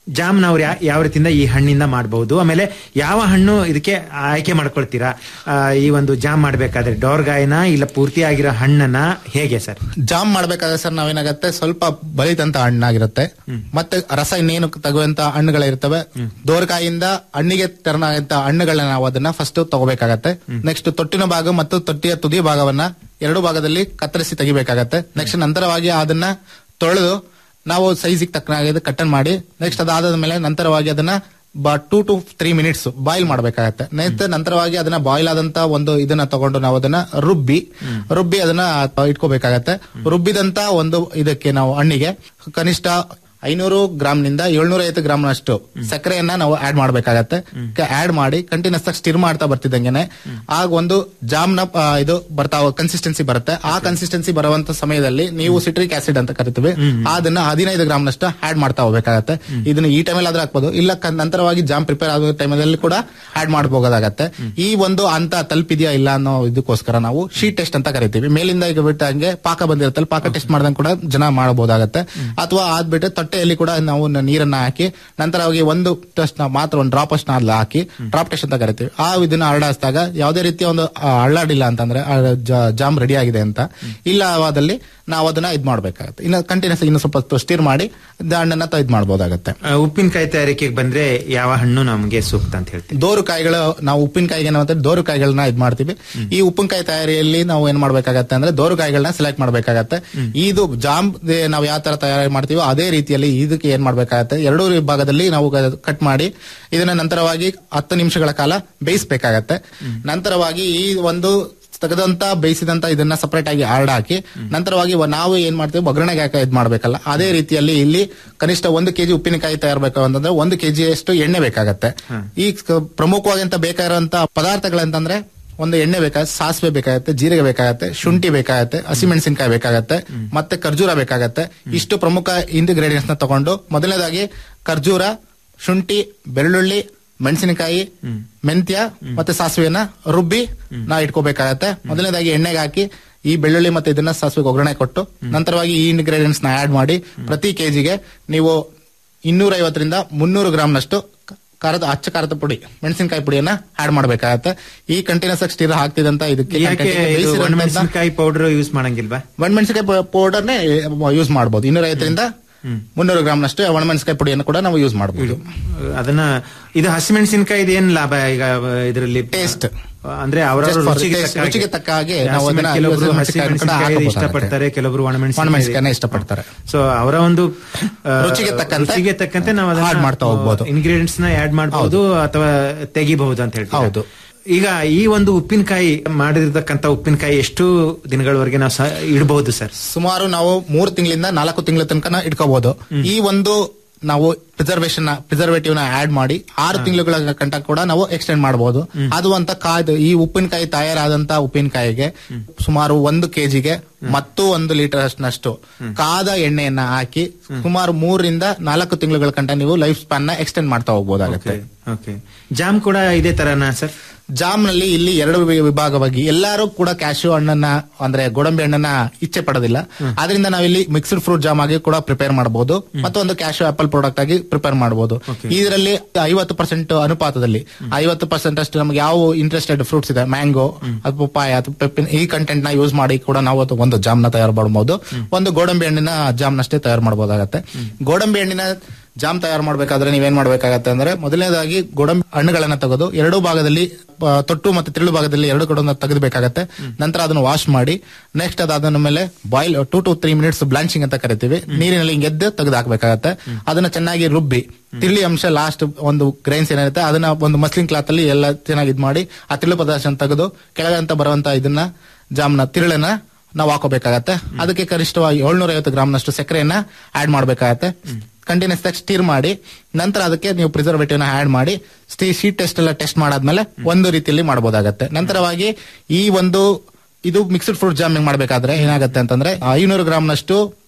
C: ಜಾಮ್ ನಾವು ಯಾವ ರೀತಿಯಿಂದ ಈ ಹಣ್ಣಿಂದ ಮಾಡಬಹುದು ಆಮೇಲೆ ಯಾವ ಹಣ್ಣು ಇದಕ್ಕೆ ಆಯ್ಕೆ ಮಾಡ್ಕೊಳ್ತೀರಾ ಆ, ಈ ಒಂದು ಜಾಮ್ ಮಾಡ್ಬೇಕಾದ್ರೆ ಡೋರ್ಗಾಯಿನ ಇಲ್ಲ ಪೂರ್ತಿ ಆಗಿರೋ ಹಣ್ಣನ್ನ ಹೇಗೆ ಸರ್
P: ಜಾಮ್ ಮಾಡ್ಬೇಕಾದ್ರೆ ಸರ್ ನಾವೇನಾಗತ್ತೆ ಸ್ವಲ್ಪ ಬಲಿತಂತ ಹಣ್ಣಾಗಿರುತ್ತೆ ಮತ್ತೆ ರಸ ಇನ್ನೇನು ತಗುವಂತ ಹಣ್ಣುಗಳಿರ್ತವೆ ದೋರ್ಕಾಯಿಂದ ಹಣ್ಣಿಗೆ ತೆರನಾಗಂತ ಹಣ್ಣುಗಳನ್ನ ನಾವು ಅದನ್ನ ಫಸ್ಟ್ ತಗೋಬೇಕಾಗತ್ತೆ ನೆಕ್ಸ್ಟ್ ತೊಟ್ಟಿನ ಭಾಗ ಮತ್ತು ತೊಟ್ಟಿಯ ತುದಿ ಭಾಗವನ್ನ ಎರಡು ಭಾಗದಲ್ಲಿ ಕತ್ತರಿಸಿ ತೆಗಿಬೇಕಾಗತ್ತೆ ನೆಕ್ಸ್ಟ್ ನಂತರವಾಗಿ ಅದನ್ನ ತೊಳೆದು ನಾವು ಸೈಜಿಗೆ ತಕ್ಕನಾಗಿ ಕಟ್ಟನ್ ಮಾಡಿ ನೆಕ್ಸ್ಟ್ ಅದಾದ ಮೇಲೆ ನಂತರವಾಗಿ ಅದನ್ನ two to three minutes boil ಮಾಡಬೇಕಾಗತ್ತೆ ನೆಕ್ಸ್ಟ್ ನಂತರವಾಗಿ ಅದನ್ನ ಬಾಯ್ಲ್ ಆದಂತ ಒಂದು ಇದನ್ನ ತಗೊಂಡು ನಾವು ಅದನ್ನ ರುಬ್ಬಿ ರುಬ್ಬಿ ಅದನ್ನ ಇಟ್ಕೋಬೇಕಾಗತ್ತೆ ರುಬ್ಬಿದಂತ ಒಂದು ಇದಕ್ಕೆ ನಾವು ಹಣ್ಣಿಗೆ ಕನಿಷ್ಠ ಐನೂರು ಗ್ರಾಮ್ನಿಂದ ಏಳ್ನೂರ ಐವತ್ತು ಗ್ರಾಮ್ನಷ್ಟು ಸಕ್ಕರೆಯನ್ನ ನಾವು ಆಡ್ ಮಾಡಬೇಕಾಗತ್ತೆ ಆಡ್ ಮಾಡಿ ಕಂಟಿನ್ಯೂಸ್ ಆಗಿ ಸ್ಟಿರ್ ಮಾಡ್ತಾ ಬರ್ತಿದ್ದಂಗೆನೆ ಆಗ ಒಂದು ಜಾಮ್ನ ಆ, ಇದು ಬರ್ತಾ ಕನ್ಸಿಸ್ಟೆನ್ಸಿ ಬರುತ್ತೆ ಆ ಕನ್ಸಿಸ್ಟೆನ್ಸಿ ಬರುವಂತ ಸಮಯದಲ್ಲಿ ನೀವು ಸಿಟ್ರಿಕ್ ಆಸಿಡ್ ಅಂತ ಕರಿತೀವಿ ಅದನ್ನ ಹದಿನೈದು ಗ್ರಾಮ್ನಷ್ಟು ಆಡ್ ಮಾಡ್ತಾ ಹೋಗ್ಬೇಕಾಗತ್ತೆ ಇದನ್ನ ಈ ಟೈಮಲ್ಲಿ ಆದ್ರೆ ಹಾಕ್ಬೋದು ಇಲ್ಲ ಕ- ನಂತರವಾಗಿ ಜಾಮ್ ಪ್ರಿಪೇರ್ ಆಗೋ ಟೈಮಲ್ಲಿ ಕೂಡ ಆಡ್ ಮಾಡಬಹುದಾಗತ್ತೆ ಈ ಒಂದು ಹಂತ ತಲುಪಿದ್ಯಾ ಇಲ್ಲ ಅನ್ನೋ ಇದಕ್ಕೋಸ್ಕರ ನಾವು ಶೀಟ್ ಟೆಸ್ಟ್ ಅಂತ ಕರಿತೀವಿ ಮೇಲಿಂದ ಈಗ ಬಿಟ್ಟಂಗೆ ಪಾಕ ಬಂದಿರುತ್ತಲ್ಲ ಪಾಕ ಟೆಸ್ಟ್ ಮಾಡ್ದಂಗೆ ಕೂಡ ಜನ ಮಾಡಬಹುದಾಗತ್ತೆ ಅಥವಾ ಆದ್ಬಿಟ್ಟು ತೊಟ್ಟೆಯಲ್ಲಿ ಕೂಡ ನಾವು ನ- ನೀರನ್ನ ಹಾಕಿ ನಂತರವಾಗಿ ಒಂದು ಟೆಸ್ಟ್ ಮಾತ್ರ ಒಂದು ಡ್ರಾಪ್ ಅಷ್ಟು ಅಲ್ಲಿ ಹಾಕಿ ಡ್ರಾಪ್ ಟೆಸ್ಟ್ ಅಂತ ಕರಿತೀವಿ ಆ ಇದನ್ನ ಹರಡಿಸಿದಾಗ ಯಾವುದೇ ರೀತಿಯ ಒಂದು ಆ, ಹಳ್ಳಾಡಿಲ್ಲ ಅಂತಂದ್ರೆ ಆ, ಜ- ಜಾಮ್ ರೆಡಿ ಆಗಿದೆ ಅಂತ ಇಲ್ಲವಾದಲ್ಲಿ ನಾವು ಅದನ್ನ ಇದ್ ಮಾಡ್ಬೇಕಾಗತ್ತೆ ಇನ್ನು ಕಂಟಿನ್ಯೂಸ್ ಇನ್ನು ಸ್ವಲ್ಪ ಸ್ಟಿರ್ ಮಾಡಿ ಹಣ್ಣನ್ನ ತ- ಇದ್ ಮಾಡ್ಬೋದಾಗತ್ತೆ
C: ಆ, ಉಪ್ಪಿನಕಾಯಿ ತಯಾರಿಕೆಗೆ ಬಂದ್ರೆ ಯಾವ ಹಣ್ಣು ನಮಗೆ ಸೂಕ್ತ ಅಂತ ಹೇಳ್ತೀವಿ
P: ದೋರು ಕಾಯಿಗಳು ನಾವು ಉಪ್ಪಿನಕಾಯಿಗೆ ನಾವು ದೋರು ಕಾಯಿಗಳನ್ನ ಇದ್ ಮಾಡ್ತೀವಿ ಈ ಉಪ್ಪಿನಕಾಯಿ ತಯಾರಿಯಲ್ಲಿ ನಾವು ಏನ್ ಮಾಡ್ಬೇಕಾಗತ್ತೆ ಅಂದ್ರೆ ದೋರು ಕಾಯಿಗಳನ್ನ ಸೆಲೆಕ್ಟ್ ಮಾಡ್ಬೇಕಾಗತ್ತೆ ಇದು ಜಾಮ್ ದೆ- ನಾವು ಯಾವ ತರ ತಯಾರಿ ಮಾಡ್ತೀವೋ ಅದೇ ರೀತಿಯಲ್ಲಿ ಇದಕ್ಕೆ ಏನ್ ಮಾಡ್ಬೇಕಾಗತ್ತೆ ಎರಡೂ ಭಾಗದಲ್ಲಿ ನಾವು ಕಟ್ ಮಾಡಿ ಇದನ್ನ ನಂತರವಾಗಿ ಹತ್ತು ನಿಮಿಷಗಳ ಕಾಲ ಬೇಯಿಸಬೇಕಾಗತ್ತೆ ನಂತರವಾಗಿ ಈ ಒಂದು ತೆಗೆದಂತ ಬೇಯಿಸಿದಂತ ಇದನ್ನ ಸಪರೇಟ್ ಆಗಿ ಆರ್ಡ್ ಹಾಕಿ ನಂತರವಾಗಿ ವ- ನಾವು ಏನ್ ಮಾಡ್ತೀವಿ ಒಗ್ಗರಣೆಗೆ ಹಾಕಿ ಇದ್ ಮಾಡ್ಬೇಕಲ್ಲ ಅದೇ ರೀತಿಯಲ್ಲಿ ಇಲ್ಲಿ ಕನಿಷ್ಠ ಒಂದು ಕೆಜಿ ಉಪ್ಪಿನಕಾಯಿ ತಯಾರಬೇಕು ಅಂತಂದ್ರೆ ಒಂದು ಕೆಜಿ ಅಷ್ಟು ಎಣ್ಣೆ ಬೇಕಾಗತ್ತೆ ಈ ಕ- ಪ್ರಮುಖವಾಗಿ ಅಂತ ಬೇಕಾಗಿರುವಂತ ಪದಾರ್ಥಗಳಂತಂದ್ರೆ ಒಂದು ಎಣ್ಣೆ ಬೇಕಾಗುತ್ತೆ ಸಾಸಿವೆ ಬೇಕಾಗತ್ತೆ ಜೀರಿಗೆ ಬೇಕಾಗತ್ತೆ ಶುಂಠಿ ಬೇಕಾಗತ್ತೆ ಹಸಿಮೆಣಸಿನಕಾಯಿ ಬೇಕಾಗತ್ತೆ ಮತ್ತೆ ಖರ್ಜೂರ ಬೇಕಾಗತ್ತೆ ಇಷ್ಟು ಪ್ರಮುಖ ಇಂಗ್ರೀಡಿಯೆಂಟ್ಸ್ ನ ತಗೊಂಡು ಮೊದಲನೇದಾಗಿ ಖರ್ಜೂರ ಶುಂಠಿ ಬೆಳ್ಳುಳ್ಳಿ ಮೆಣಸಿನಕಾಯಿ ಮೆಂತ್ಯ ಮತ್ತೆ ಸಾಸಿವೆನ ರುಬ್ಬಿ ನಾವು ಇಟ್ಕೋಬೇಕಾಗತ್ತೆ ಮೊದಲನೇದಾಗಿ ಎಣ್ಣೆಗೆ ಹಾಕಿ ಈ ಬೆಳ್ಳುಳ್ಳಿ ಮತ್ತೆ ಇದನ್ನ ಸಾಸಿವೆಗೆ ಒಗ್ಗರಣೆ ಕೊಟ್ಟು ನಂತರವಾಗಿ ಈ ಇಂಗ್ರೀಡಿಯೆಂಟ್ಸ್ ನ ಆಡ್ ಮಾಡಿ ಪ್ರತಿ ಕೆಜಿಗೆ ನೀವು ಇನ್ನೂರ ಐವತ್ತರಿಂದ ಮುನ್ನೂರು ಗ್ರಾಮ್ನಷ್ಟು ಕ- ಖಾರದ ಅಚ್ಚ ಖಾರದ ಪುಡಿ ಮೆಣಸಿನಕಾಯಿ ಪುಡಿಯನ್ನ ಆಡ್ ಮಾಡಬೇಕಾಗತ್ತೆ ಈ ಕಂಟಿನ್ಯೂಸ್ ಆಗಿ ಸ್ಟಿರ್ ಹಾಕ್ತಿದಂತ ಇದಕ್ಕೆ
C: ಯಾಕೆ
P: content ಗೆ
C: ಇದು
P: ಬೇಯಿಸಿದಂತ-
C: ಒಣಮೆಣಸಿನಕಾಯಿ ಪೌಡರ್ ಯೂಸ್ ಮಾಡಂಗಿಲ್ವಾ
P: ಒಣಮೆಣಸಿನಕಾಯಿ ಪೌಡರ್ನೇ ಯೂಸ್ ಮಾಡಬಹುದು ಇನ್ನೂರ ಐವತ್ತರಿಂದ ಮುನ್ನೂರು ಗ್ರಾಮ್ನಷ್ಟು ಒಣಮೆಣಸಿನಕಾಯಿ ಪುಡಿಯನ್ನು ಕೂಡ ನಾವು ಯೂಸ್ ಮಾಡಬಹುದು
C: ಅದನ್ನ ಇದು ಹಸಿಮೆಣಸಿನಕಾಯಿ ಏನ್ ಲಾಭ ಈಗ ಇದರಲ್ಲಿ
P: ಟೇಸ್ಟ್
C: ಅಂದ್ರೆ ಅವರ
P: Just for
C: ರುಚಿಗೆ
P: taste,
C: ತಕ್ಕ ಹಾಗೆ.
P: ರುಚಿಗೆ ತಕ್ಕ ಹಾಗೆ ನಾವು
C: ಹಸಿಮೆಣಸಿನ-
P: ಅದನ್ನ
C: ಕೆಲವೊಬ್ರು
P: ಹಸಿಮೆಣಸಿನಕಾಯಿ ಕೂಡ
C: ಹಸಿಮೆಣಸಿನಕಾಯಿ
P: ಹಾಕಬಹುದಾಗುತ್ತೆ.
C: ಇಷ್ಟಪಡ್ತಾರೆ ಕೆಲವೊಬ್ರು
P: ಒಣಮೆಣಸಿನಕಾಯಿನ ಇಷ್ಟಪಡ್ತಾರೆ
C: ಸೊ ಅವರ ಒಂದು ಆ,
P: ರುಚಿಗೆ ತಕ್ಕಂತೆ
C: ರುಚಿಗೆ ತಕ್ಕಂತೆ ನಾವು
P: add ಮಾಡ್ತಾ ಹೋಗ್ಬೋದು.
C: ಇಂಗ್ರೀಡಿಯೆಂಟ್ಸ್ ನ ಆಡ್ ಮಾಡಬಹುದು ಅಥವಾ ತೆಗಿಬಹುದು ಅಂತ ಹೇಳ್ತೀವಿ ಹೌದು ಈಗ ಈ ಒಂದು ಉಪ್ಪಿನಕಾಯಿ ಮಾಡಿರ್ತಕ್ಕಂತ ಉಪ್ಪಿನಕಾಯಿ ಎಷ್ಟು ದಿನಗಳವರೆಗೆ ನಾವು ಸ- ಇಡಬಹುದು ಸರ್
P: ಸುಮಾರು ನಾವು ಮೂರು ತಿಂಗಳಿಂದ ನಾಲ್ಕು ತಿಂಗಳ ತನಕ ಇಟ್ಕೋಬಹುದು ಈ ಒಂದು ನಾವು ಪ್ರಿಸರ್ವೇಶನ್ ಪ್ರಿಸರ್ವೇಟಿವ್ ನ ಆಡ್ ಮಾಡಿ ಆರು ತಿಂಗಳುಗಳ ಗಂಟ ಕೂಡ ನಾವು ಎಕ್ಸ್ಟೆಂಡ್ ಮಾಡಬಹುದು ಅದು ಅಂತ ಕಾಯ್ದು ಈ ಉಪ್ಪಿನಕಾಯಿ ತಯಾರಾದಂತ ಉಪ್ಪಿನಕಾಯಿಗೆ ಸುಮಾರು ಒಂದು ಕೆಜಿಗೆ ಮತ್ತು ಒಂದು ಲೀಟರ್ ಅಷ್ಟನಷ್ಟು ಕಾದ ಎಣ್ಣೆಯನ್ನ ಹಾಕಿ ಸುಮಾರು ಮೂರರಿಂದ ನಾಲ್ಕು ತಿಂಗಳುಗಳ ಗಂಟ ನೀವು ಲೈಫ್ ಸ್ಪಾನ್ ನ ಎಕ್ಸ್ಟೆಂಡ್ ಮಾಡ್ತಾ ಹೋಗ್ಬೋದಾಗುತ್ತೆ
C: ಓಕೆ ಜಾಮ್ ಕೂಡ ಇದೇ ತರನಾ ಸರ್
P: ಜಾಮ್ ನಲ್ಲಿ ಇಲ್ಲಿ ಎರಡು ವಿ- ವಿಭಾಗವಾಗಿ ಎಲ್ಲರೂ ಕೂಡ ಕ್ಯಾಶ್ಯೂ ಹಣ್ಣನ್ನ ಅಂದ್ರೆ ಗೋಡಂಬಿ ಹಣ್ಣನ್ನ ಇಚ್ಛೆ ಪಡೋದಿಲ್ಲ ಆದ್ರಿಂದ ನಾವಿಲ್ಲಿ ಮಿಕ್ಸ್ಡ್ ಫ್ರೂಟ್ ಜಾಮ್ ಆಗಿ ಕೂಡ ಪ್ರಿಪೇರ್ ಮಾಡಬಹುದು ಮತ್ತೊಂದು ಕ್ಯಾಶ್ಯೂ ಆಪಲ್ ಪ್ರಾಡಕ್ಟ್ ಆಗಿ ಪ್ರಿಪೇರ್ ಮಾಡಬಹುದು ಇದರಲ್ಲಿ ಐವತ್ತು ಪರ್ಸೆಂಟ್ ಅನುಪಾತದಲ್ಲಿ ಐವತ್ತು ಪರ್ಸೆಂಟ್ ಅಷ್ಟು ನಮ್ಗೆ ಯಾವ ಇಂಟ್ರೆಸ್ಟೆಡ್ ಫ್ರೂಟ್ಸ್ ಇದೆ ಮ್ಯಾಂಗೋ ಅದು ಪಪ್ಪಾಯ ಅಥವಾ ಪೆಪ್ಪಿನ ಈ ಕಂಟೆಂಟ್ ನ ಯೂಸ್ ಮಾಡಿ ಕೂಡ ನಾವು ಅದು ಒಂದು ಜಾಮ್ ನ ತಯಾರು ಮಾಡಬಹುದು ಒಂದು ಗೋಡಂಬಿ ಹಣ್ಣಿನ ಜಾಮ್ ನಷ್ಟೇ ತಯಾರು ಮಾಡಬಹುದಾಗತ್ತೆ ಗೋಡಂಬಿ ಹಣ್ಣಿನ ಜಾಮ್ ತಯಾರು ಮಾಡಬೇಕಾದ್ರೆ ನೀವೇನ್ ಮಾಡ್ಬೇಕಾಗತ್ತೆ ಅಂದ್ರೆ ಮೊದಲನೇದಾಗಿ ಗೋಡಂಬಿ ಹಣ್ಣುಗಳನ್ನ ತೆಗೆದು ಎರಡೂ ಭಾಗದಲ್ಲಿ ಆ, ತೊಟ್ಟು ಮತ್ತೆ ತಿರುಳು ಭಾಗದಲ್ಲಿ ಎರಡು ಕೂಡ ತೆಗೆದಬೇಕಾಗತ್ತೆ ನಂತರ ಅದನ್ನು ವಾಶ್ ಮಾಡಿ ನೆಕ್ಸ್ಟ್ ಅದಾದ ಮೇಲೆ boil two to three minutes blanching ಅಂತ ಕರಿತೀವಿ ನೀರಿನಲ್ಲಿ ಹಿಂಗೆದ್ದು ತೆಗೆದು ಹಾಕ್ಬೇಕಾಗತ್ತೆ ಅದನ್ನ ಚೆನ್ನಾಗಿ ರುಬ್ಬಿ ತಿಳಿ ಅಂಶ ಲಾಸ್ಟ್ ಒಂದು ಗ್ರೈನ್ಸ್ ಏನಿರುತ್ತೆ ಅದನ್ನ ಒಂದು ಮಸ್ಲಿನ್ ಕ್ಲಾತ್ ಅಲ್ಲಿ ಎಲ್ಲ ಚೆನ್ನಾಗಿ ಇದ್ ಮಾಡಿ ಆ ತಿಳು ಪದಾರ್ಥ ತೆಗೆದು ಕೆಳಗಂತ ಬರುವಂತ ಇದನ್ನ ಜಾಮ್ನ ತಿರುಳನ್ನ ನಾವು ಹಾಕೋಬೇಕಾಗತ್ತೆ ಅದಕ್ಕೆ ಕನಿಷ್ಠವಾಗಿ ಏಳ್ನೂರ ಐವತ್ತು ಗ್ರಾಮ್ನಷ್ಟು ಸಕ್ಕರೆಯನ್ನ ಆಡ್ ಮಾಡಬೇಕಾಗತ್ತೆ ಕಂಟಿನ್ಯೂಸ್ ಆಗಿ ಸ್ಟೀರ್ ಮಾಡಿ ನಂತರ ಅದಕ್ಕೆ ನೀವು ಪ್ರಿಸರ್ವೇಟಿವ್ ನ ಆಡ್ ಮಾಡಿ ಶೀಟ್ ಟೆಸ್ಟ್ ಎಲ್ಲ ಟೆಸ್ಟ್ ಮಾಡಾದ್ಮೇಲೆ ಒಂದು ರೀತಿಯಲ್ಲಿ ಮಾಡಬಹುದಾಗತ್ತೆ ನಂತರವಾಗಿ ಈ ಒಂದು ಇದು ಮಿಕ್ಸ್ಡ್ ಫ್ರೂಟ್ ಜಾಮಿಂಗ್ ಮಾಡಬೇಕಾದ್ರೆ ಏನಾಗುತ್ತೆ ಅಂತಂದ್ರೆ ಐನೂರು ಗ್ರಾಮ್ನಷ್ಟು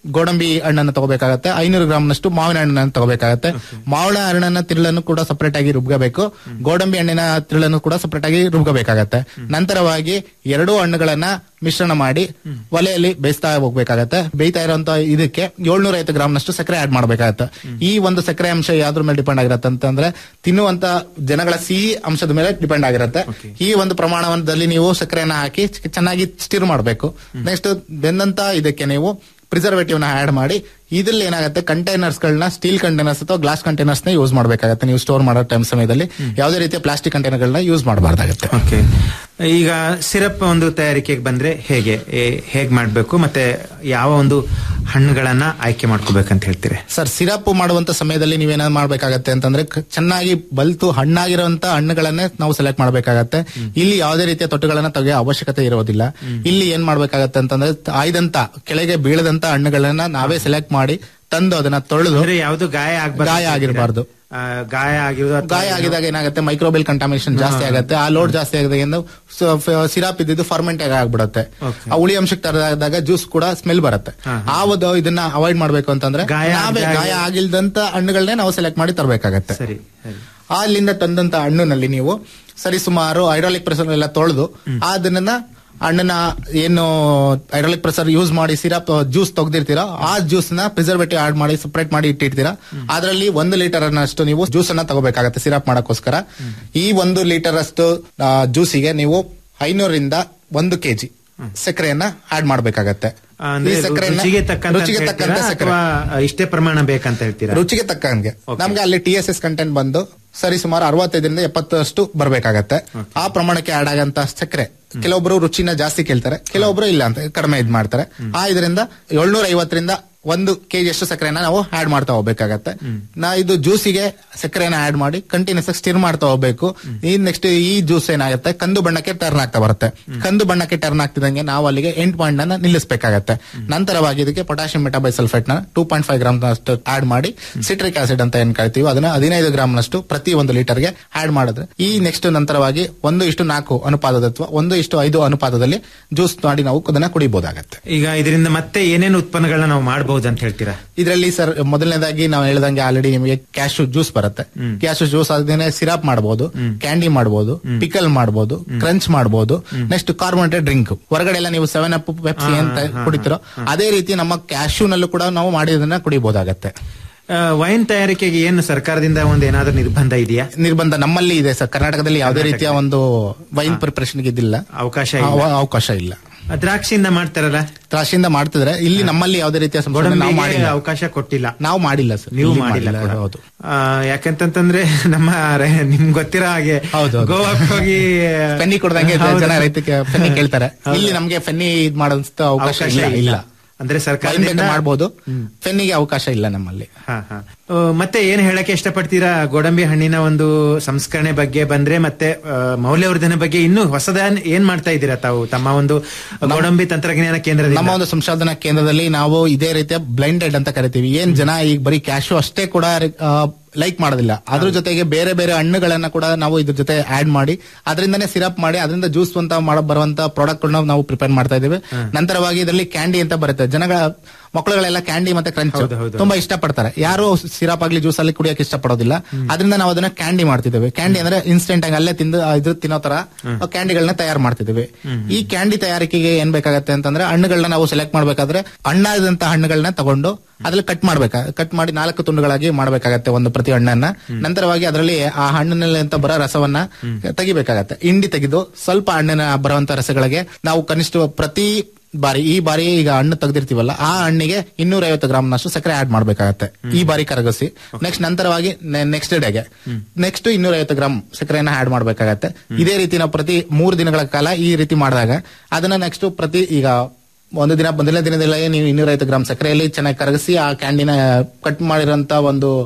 P: ಗೋಡಂಬಿ ಹಣ್ಣನ್ನು ತಗೋಬೇಕಾಗತ್ತೆ ಐನೂರು ಗ್ರಾಮ್ನಷ್ಟು ಮಾವಿನ ಹಣ್ಣನ್ನು ತಗೋಬೇಕಾಗತ್ತೆ ಮಾವಿನ ಹಣ್ಣನ್ನ ತಿರುಳನ್ನು ಕೂಡ ಸಪರೇಟ್ ಆಗಿ ರುಬ್ಕೋಬೇಕು ಗೋಡಂಬಿ ಹಣ್ಣಿನ ತಿರುಳನ್ನು ಕೂಡ ಸಪರೇಟ್ ಆಗಿ ರುಬ್ಕೋಬೇಕಾಗತ್ತೆ ನಂತರವಾಗಿ ಎರಡೂ ಹಣ್ಣುಗಳನ್ನ ಮಿಶ್ರಣ ಮಾಡಿ ಒಲೆಯಲ್ಲಿ ಬೇಯಿಸ್ತಾ ಹೋಗ್ಬೇಕಾಗತ್ತೆ ಬೇಯ್ತಾ ಇರುವಂತ ಇದಕ್ಕೆ ಏಳ್ನೂರ ಐವತ್ತು ಗ್ರಾಮ್ನಷ್ಟು ಸಕ್ಕರೆ ಆಡ್ ಮಾಡ್ಬೇಕಾಗತ್ತೆ ಈ ಒಂದು ಸಕ್ಕರೆ ಅಂಶ ಯಾವ್ದ್ರ ಮೇಲೆ ಡಿಪೆಂಡ್ ಆಗಿರುತ್ತೆ ಅಂತಂದ್ರೆ ತಿನ್ನುವಂತ ಜನಗಳ ಸಿಹಿ ಅಂಶದ ಮೇಲೆ ಡಿಪೆಂಡ್ ಆಗಿರುತ್ತೆ ಈ ಒಂದು ಪ್ರಮಾಣದಲ್ಲಿ ನೀವು ಸಕ್ಕರೆಯನ್ನ ಹಾಕಿ ಚ- ಚೆನ್ನಾಗಿ ಸ್ಟಿರ್ ಮಾಡಬೇಕು ನೆಕ್ಸ್ಟ್ ಬೆಂದಂತ ಇದಕ್ಕೆ ನೀವು ಪ್ರಿಸರ್ವೇಟಿವ್ ನ ಆಡ್ ಮಾಡಿ ಇದ್ರಲ್ಲಿ ಏನಾಗುತ್ತೆ ಕಂಟೈನರ್ಸ್ ಗಳನ್ನ ಸ್ಟೀಲ್ ಕಂಟೈನರ್ಸ್ ಅಥವಾ ಗ್ಲಾಸ್ ಕಂಟೈನರ್ಸ್ ನ ಯೂಸ್ ಮಾಡಬೇಕಾಗುತ್ತೆ ನೀವು ಸ್ಟೋರ್ ಮಾಡೋ ಟೈಮ್ ಸಮಯದಲ್ಲಿ ಯಾವುದೇ ರೀತಿಯ ಪ್ಲಾಸ್ಟಿಕ್ ಕಂಟೈನರ್ ಗಳನ್ನ ಯೂಸ್ ಮಾಡಬಾರ್ದಾಗುತ್ತೆ
C: ಓಕೆ ಈಗ ಸಿರಪ್ ಒಂದು ತಯಾರಿಕೆಗೆ ಬಂದ್ರೆ ಹೇಗೆ ಏ- ಹೇಗ್ ಮಾಡ್ಬೇಕು ಮತ್ತೆ ಯಾವ ಒಂದು ಹಣ್ಣುಗಳನ್ನ ಆಯ್ಕೆ ಮಾಡ್ಕೋಬೇಕಂತ ಹೇಳ್ತೀರಿ
P: ಸರ್ ಸಿರಪ್ ಮಾಡುವಂತ ಸಮಯದಲ್ಲಿ ನೀವೇನಾದ್ರು ಮಾಡ್ಬೇಕಾಗತ್ತೆ ಅಂತಂದ್ರೆ ಕ- ಚೆನ್ನಾಗಿ ಬಲ್ತು ಹಣ್ಣಾಗಿರುವಂತ ಹಣ್ಣುಗಳನ್ನೇ ನಾವು ಸೆಲೆಕ್ಟ್ ಮಾಡಬೇಕಾಗತ್ತೆ ಇಲ್ಲಿ ಯಾವುದೇ ರೀತಿಯ ತೊಟ್ಟುಗಳನ್ನ ತೆಗೆಯೋ ಅವಶ್ಯಕತೆ ಇರೋದಿಲ್ಲ ಇಲ್ಲಿ ಏನ್ ಮಾಡ್ಬೇಕಾಗತ್ತೆ ಅಂತಂದ್ರೆ ಆಯ್ದಂತ ಕೆಳಗೆ ಬೀಳದಂತ ಹಣ್ಣುಗಳನ್ನ ನಾವೇ ಸೆಲೆಕ್ಟ್ ಮಾಡಿ ತಂದು ಅದನ್ನ ತೊಳೆದು
C: ಅಂದ್ರೆ ಯಾವ್ದು ಗಾಯ ಆಗ್ಬಾರ್ದು
P: ಗಾಯ ಆಗಿರಬಾರ್ದು
C: ಆ, ಗಾಯ ಆಗಿರೋದು ಅಥವಾ
P: ಗಾಯ ಆಗಿದಾಗ ಏನಾಗುತ್ತೆ ಮೈಕ್ರೋಬಿಲ್ ಕಂಟಾಮಿನೇಷನ್ ಜಾಸ್ತಿ ಆಗುತ್ತೆ ಆ ಲೋಡ್ ಜಾಸ್ತಿ ಆಗಿದಾಗ ಸಿರಾಪ್ ಇದ್ದಿದ್ದು ಫರ್ಮೆಂಟ್ ಆಗಿ ಆಗ್ಬಿಡುತ್ತೆ ಆ ಹುಳಿ ಅಂಶಕ್ಕೆ ತರದಾಗ ಜ್ಯೂಸ್ ಕೂಡ ಸ್ಮೆಲ್ ಬರುತ್ತೆ ಆ ಒಂದು ಇದನ್ನ ಅವಾಯ್ಡ್ ಮಾಡ್ಬೇಕು ಅಂತಂದ್ರೆ
C: ಗಾಯ
P: ನಾವೇ
C: ಆಗ್ದಾಗ-
P: ಗಾಯ ಆಗಿಲ್ದಂತ ಹಣ್ಣುಗಳನ್ನೇ ನಾವು ಸೆಲೆಕ್ಟ್ ಮಾಡಿ ತರಬೇಕಾಗತ್ತೆ
C: ಸರಿ
P: ಅಲ್ಲಿಂದ ತಂದಂತ ಹಣ್ಣಿನಲ್ಲಿ ನೀವು ಸರಿ ಸುಮಾರು ಹೈಡ್ರಾಲಿಕ್ ಪ್ರೆಸರ್ ಎಲ್ಲ ತೊಳೆದು ಅದನ್ನ ಹಣ್ಣನ್ನ ಏನು ಹೈಡ್ರಾಲಿಕ್ ಪ್ರೆಸರ್ ಯೂಸ್ ಮಾಡಿ ಸಿರಪ್ ಜ್ಯೂಸ್ ತೆಗ್ದಿರ್ತೀರಾ ಆ ಜ್ಯೂಸ್ ನ ಪ್ರಿಸರ್ವೇಟಿವ್ ಆಡ್ ಮಾಡಿ ಸಪರೇಟ್ ಮಾಡಿ ಇಟ್ಟಿರ್ತೀರಾ ಅದರಲ್ಲಿ ಒಂದು ಲೀಟರ್ ಅಷ್ಟು ನೀವು ಜ್ಯೂಸ್ ಅನ್ನ ತಗೋಬೇಕಾಗತ್ತೆ ಸಿರಪ್ ಮಾಡಕ್ಕೋಸ್ಕರ ಈ ಒಂದು ಲೀಟರ್ ಅಷ್ಟು ಜ್ಯೂಸಿಗೆ ನೀವು ಐನೂರಿಂದ ಒಂದು ಕೆಜಿ ಸಕ್ಕರೆಯನ್ನ ಆಡ್ ಮಾಡ್ಬೇಕಾಗತ್ತೆ
C: ಅಂದ್ರೆ
P: ಈ ಸಕ್ಕರೆಯನ್ನ
C: ರುಚಿಗೆ ತಕ್ಕಂತ
P: ರುಚಿಗೆ
C: ಅಂತ
P: ತಕ್ಕಂತೆ
C: ಹೇಳ್ತೀರಾ
P: ಸಕ್ಕರೆ
C: ಅಥವಾ ಇಷ್ಟೇ ಪ್ರಮಾಣ ಬೇಕಂತ ಹೇಳ್ತೀರಾ
P: ರುಚಿಗೆ ತಕ್ಕಂಗೆ ನಮ್ಗೆ ಅಲ್ಲಿ ಟಿ ಎಸ್ ಎಸ್ ಕಂಟೆಂಟ್ ಬಂದು ಸರಿ ಸುಮಾರು ಅರವತ್ತೈದರಿಂದ ಎಪ್ಪತ್ತಷ್ಟು ಬರ್ಬೇಕಾಗತ್ತೆ ಆ ಪ್ರಮಾಣಕ್ಕೆ ಆಡ್ ಆಗಂತ ಸಕ್ಕರೆ ಕೆಲವೊಬ್ರು ರುಚಿನ ಜಾಸ್ತಿ ಕೇಳ್ತಾರೆ ಕೆಲವೊಬ್ರು ಇಲ್ಲ ಅಂತ ಕಡಿಮೆ ಇದ್ ಮಾಡ್ತಾರೆ ಆ ಇದರಿಂದ ಏಳ್ನೂರ ಐವತ್ತರಿಂದ ಒಂದು ಕೆಜಿ ಅಷ್ಟು ಸಕ್ಕರೆನ ನಾವು ಆಡ್ ಮಾಡ್ತಾ ಹೋಗ್ಬೇಕಾಗತ್ತೆ ನಾ ಇದು ಜ್ಯೂಸಿಗೆ ಸಕ್ಕರೆನ ಆಡ್ ಮಾಡಿ ಕಂಟಿನ್ಯೂಸ್ ಆಗಿ ಸ್ಟಿರ್ ಮಾಡ್ತಾ ಹೋಗ್ಬೇಕು ಈ ನೆಕ್ಸ್ಟ್ ಈ ಜ್ಯೂಸ್ ಏನಾಗುತ್ತೆ ಕಂದು ಬಣ್ಣಕ್ಕೆ ಟರ್ನ್ ಆಗ್ತಾ ಬರುತ್ತೆ ಕಂದು ಬಣ್ಣಕ್ಕೆ ಟರ್ನ್ ಆಗ್ತಿದಂಗೆ ನಾವು ಅಲ್ಲಿಗೆ ಎಂಟು ಪಾಯಿಂಟ್ ಅನ್ನ ನಿಲ್ಲಿಸಬೇಕಾಗತ್ತೆ ನಂತರವಾಗಿ ಇದಕ್ಕೆ ಪೊಟ್ಯಾಷಿಯಂ ಮೆಟಾಬೈಸಲ್ಫೇಟ್ ನ ಟೂ ಪಾಯಿಂಟ್ ಫೈವ್ ಗ್ರಾಮ್ ಅಷ್ಟು ಆಡ್ ಮಾಡಿ ಸಿಟ್ರಿಕ್ ಆಸಿಡ್ ಅಂತ ಏನ್ ಕರಿತೀವಿ ಅದನ್ನ ಹದಿನೈದು ಗ್ರಾಮ್ ನಷ್ಟು ಪ್ರತಿ ಒಂದು ಲೀಟರ್ಗೆ ಆಡ್ ಮಾಡಿದ್ರೆ ಈ ನೆಕ್ಸ್ಟ್ ನಂತರವಾಗಿ ಒಂದು ಇಷ್ಟು ನಾಲ್ಕು ಅನುಪಾತದ ಅಥವಾ ಒಂದು ಇಷ್ಟು ಐದು ಅನುಪಾತದಲ್ಲಿ ಜ್ಯೂಸ್ ಮಾಡಿ ನಾವು ಅದನ್ನ ಕುಡಿಬಹುದಾಗತ್ತೆ
C: ಈಗ ಇದರಿಂದ ಮತ್ತೆ ಏನೇನು ಉತ್ಪನ್ನಗಳನ್ನ ನಾವು ಮಾಡಬಹುದು ಅಂತ ಹೇಳ್ತೀರಾ
P: ಇದರಲ್ಲಿ ಸರ್ ಮೊದಲನೇದಾಗಿ ನಾವು ಹೇಳ್ದಂಗೆ ಆಲ್ರೆಡಿ ನಿಮಗೆ ಕ್ಯಾಶು ಜ್ಯೂಸ್ ಬರುತ್ತೆ ಕ್ಯಾಶು ಜ್ಯೂಸ್ ಅದನ್ನೇ ಸಿರಾಪ್ ಮಾಡಬಹುದು ಕ್ಯಾಂಡಿ ಮಾಡಬಹುದು ಪಿಕಲ್ ಮಾಡಬಹುದು ಕ್ರಂಚ್ ಮಾಡಬಹುದು ನೆಕ್ಸ್ಟ್ ಕಾರ್ಬೋನೇಟೆಡ್ ಡ್ರಿಂಕ್ ಹೊರಗಡೆ ಎಲ್ಲ ನೀವು ಸೆವೆನ್ ಅಪ್ ಪೆಪ್ಸಿ ಅಂತ ಕುಡಿತಿರೋ ಅದೇ ರೀತಿ ನಮ್ಮ ಕ್ಯಾಶುನಲ್ಲೂ ಕೂಡ ನಾವು ಮಾಡಿ ಅದನ್ನ ಕುಡಿಬಹುದಾಗತ್ತೆ
C: ವೈನ್ ತಯಾರಿಕೆಗೆ ಏನು ಸರ್ಕಾರದಿಂದ ಒಂದು ಏನಾದ್ರೂ ನಿರ್ಬಂಧ ಇದೆಯಾ
P: ನಿರ್ಬಂಧ ನಮ್ಮಲ್ಲಿ ಇದೆ ಸರ್ ಕರ್ನಾಟಕದಲ್ಲಿ ಯಾವುದೇ ರೀತಿಯ ಒಂದು ವೈನ್ ಪ್ರಿಪರೇಷನ್ ಇದಿಲ್ಲ
C: ಅವಕಾಶ
P: ಆ,
C: ಇಲ್ಲ.
P: ಅವಕಾಶ ಇಲ್ಲ
C: ದ್ರಾಕ್ಷಿಯಿಂದ ಮಾಡ್ತಾರಲ್ಲ
P: ದ್ರಾಕ್ಷಿಯಿಂದ ಮಾಡ್ತಿದ್ರೆ ಇಲ್ಲಿ ನಮ್ಮಲ್ಲಿ ಯಾವುದೇ ರೀತಿಯ ಸಂಶೋಧನೆ ನಾವು
C: ಗೋಡಂಬಿಗೆ
P: ಮಾಡಿಲ್ಲ
C: ಅವಕಾಶ ಕೊಟ್ಟಿಲ್ಲ
P: ನಾವು ಮಾಡಿಲ್ಲ ಸರ್
C: ನೀವು
P: ಇಲ್ಲಿ
C: ಮಾಡಿಲ್ಲ ಕೂಡ.
P: ಹೌದು
C: ಆ, ಯಾಕಂತಂದ್ರೆ ನಮ್ಮ ರೈ- ನಿಮ್ಗೆ ಗೊತ್ತಿರೋ ಹಾಗೆ ಗೋವಾಕ್ ಹೋಗಿ
P: ಫೆನ್ನಿ ಕೊಡ್ದಂಗೆ
C: ಹೌದು.
P: ಜನ ರೈತಕ್ಕೆ ಫೆನ್ನಿ ಕೇಳ್ತಾರೆ ಇಲ್ಲಿ ನಮ್ಗೆ ಫೆನ್ನಿ ಇದ್ ಮಾಡೋಂತ ಅವಕಾಶ
C: ಅವಕಾಶ
P: ಇಲ್ಲ
C: ಇಲ್ಲ.
P: ಇಲ್ಲ
C: ಅಂದ್ರೆ
P: ವೈನ್
C: ಸರ್ಕಾರದಿಂದ
P: ಬೇಕಾದ್ರೆ ಮಾಡ್ಬೋದು ಫೆನ್ನಿಗೆ ಅವಕಾಶ ಇಲ್ಲ ನಮ್ಮಲ್ಲಿ
C: ಹಾ, ಹಾ. ಆ, ಮತ್ತೆ ಏನ್ ಹೇಳಕ್ಕೆ ಇಷ್ಟಪಡ್ತೀರಾ ಗೋಡಂಬಿ ಹಣ್ಣಿನ ಒಂದು ಸಂಸ್ಕರಣೆ ಬಗ್ಗೆ ಬಂದ್ರೆ ಮತ್ತೆ ಆ, ಮೌಲ್ಯವರ್ಧನೆ ಬಗ್ಗೆ ಇನ್ನು ಹೊಸದ ಏನ್ ಮಾಡ್ತಾ ಇದ್ದೀರಾ ತಾವು ತಮ್ಮ ಒಂದು ಗೋಡಂಬಿ ತಂತ್ರಜ್ಞಾನ ಕೇಂದ್ರದಿಂದ
P: ನಮ್ಮ ಒಂದು ಸಂಶೋಧನಾ ಕೇಂದ್ರದಲ್ಲಿ ನಾವು ಇದೇ ರೀತಿಯ ಬ್ಲೈಂಡೆಡ್ ಅಂತ ಕರಿತೀವಿ ಏನ್ ಜನ ಈಗ ಬರೀ ಕ್ಯಾಶು ಅಷ್ಟೇ ಕೂಡ ಲೈಕ್ ಮಾಡೋದಿಲ್ಲ ಅದ್ರ ಜೊತೆಗೆ ಬೇರೆ ಬೇರೆ ಹಣ್ಣುಗಳನ್ನ ಕೂಡ ನಾವು ಇದ್ರ ಜೊತೆ ಆಡ್ ಮಾಡಿ ಅದರಿಂದನೇ ಸಿರಪ್ ಮಾಡಿ ಅದರಿಂದ ಜ್ಯೂಸ್ ಅಂತ ಮಾಡ ಬರುವಂತ ಪ್ರಾಡಕ್ಟ್ ನಾವು ಪ್ರಿಪೇರ್ ಮಾಡ್ತಾ ಇದ್ದೀವಿ ನಂತರವಾಗಿ ಇದರಲ್ಲಿ ಕ್ಯಾಂಡಿ ಅಂತ ಬರುತ್ತೆ ಜನಗಳ ಮಕ್ಕಳುಗಳೆಲ್ಲ ಕ್ಯಾಂಡಿ ಮತ್ತೆ ಕ್ರಂಚ್ ತುಂಬಾ ಇಷ್ಟಪಡ್ತಾರೆ ಯಾರು ಸಿರಪ್ ಆಗ್ಲಿ ಜ್ಯೂಸ್ ಅಲ್ಲಿ ಕುಡಿಯಕ್ಕೆ ಇಷ್ಟಪಡೋದಿಲ್ಲ ಅದರಿಂದ ನಾವು ಅದನ್ನ ಕ್ಯಾಂಡಿ ಮಾಡ್ತಿದ್ದೇವೆ ಕ್ಯಾಂಡಿ ಅಂದ್ರೆ ಇನ್ಸ್ಟೆಂಟ್ ಆಗಿ ಅಲ್ಲೇ ತಿಂದು ಆ, ಇದು ತಿನ್ನೋ ತರ ಕ್ಯಾಂಡಿಗಳನ್ನ ತಯಾರು ಮಾಡ್ತಿದ್ದೇವೆ ಈ ಕ್ಯಾಂಡಿ ತಯಾರಿಕೆಗೆ ಏನ್ ಬೇಕಾಗತ್ತೆ ಅಂತಂದ್ರೆ ಹಣ್ಣುಗಳನ್ನ ನಾವು ಸೆಲೆಕ್ಟ್ ಮಾಡ್ಬೇಕಾದ್ರೆ ಹಣ್ಣಾದಂತ ಹಣ್ಣುಗಳನ್ನ ತಗೊಂಡು ಅದ್ರಲ್ಲಿ ಕಟ್ ಮಾಡ್ಬೇಕಾ ಕಟ್ ಮಾಡಿ ನಾಲ್ಕು ತುಂಡುಗಳಾಗಿ ಮಾಡ್ಬೇಕಾಗತ್ತೆ ಒಂದು ಪ್ರತಿ ಹಣ್ಣನ್ನ ನಂತರವಾಗಿ ಅದರಲ್ಲಿ ಆ ಹಣ್ಣಿನಲ್ಲಿ ಅಂತ ಬರೋ ರಸವನ್ನ ತೆಗಿಬೇಕಾಗತ್ತೆ ಹಿಂಡಿ ತೆಗೆದು ಸ್ವಲ್ಪ ಹಣ್ಣಿನ ಬರುವಂತ ರಸಗಳಿಗೆ ನಾವು ಕನಿಷ್ಠ ಪ್ರತಿ ಬಾರಿ ಈ ಬಾರಿ ಈಗ ಹಣ್ಣು ತೆಗೆದಿರ್ತೀವಲ್ಲ ಆ ಹಣ್ಣಿಗೆ ಇನ್ನೂರ ಐವತ್ತು ಗ್ರಾಮ್ ನಷ್ಟು ಸಕ್ಕರೆ ಆಡ್ ಮಾಡ್ಬೇಕಾಗತ್ತೆ ಈ ಬಾರಿ ಕರಗಿಸಿ ನೆಕ್ಸ್ಟ್ ನಂತರವಾಗಿ ನೆಕ್ಸ್ಟ್ ಡೇಗೆ ನೆಕ್ಸ್ಟ್ ಇನ್ನೂರ ಐವತ್ತು ಗ್ರಾಮ್ ಸಕ್ಕರೆಯನ್ನ ಆಡ್ ಮಾಡ್ಬೇಕಾಗತ್ತೆ ಇದೇ ರೀತಿ ನಾವು ಪ್ರತಿ ಮೂರು ದಿನಗಳ ಕಾಲ ಈ ರೀತಿ ಮಾಡಿದಾಗ ಅದನ್ನ ನೆಕ್ಸ್ಟ್ ಪ್ರತಿ ಈಗ ಒಂದು ದಿನ ಮೊದಲನೇ ದಿನದಲ್ಲೇ ನೀವು ಇನ್ನೂರೈವತ್ತು ಗ್ರಾಮ್ ಸಕ್ಕರೆಯಲ್ಲಿ ಚೆನ್ನಾಗಿ ಕರಗಿಸಿ ಆ ಕ್ಯಾಂಡಿನ ಕಟ್ ಮಾಡಿರೋಂತ ಒಂದು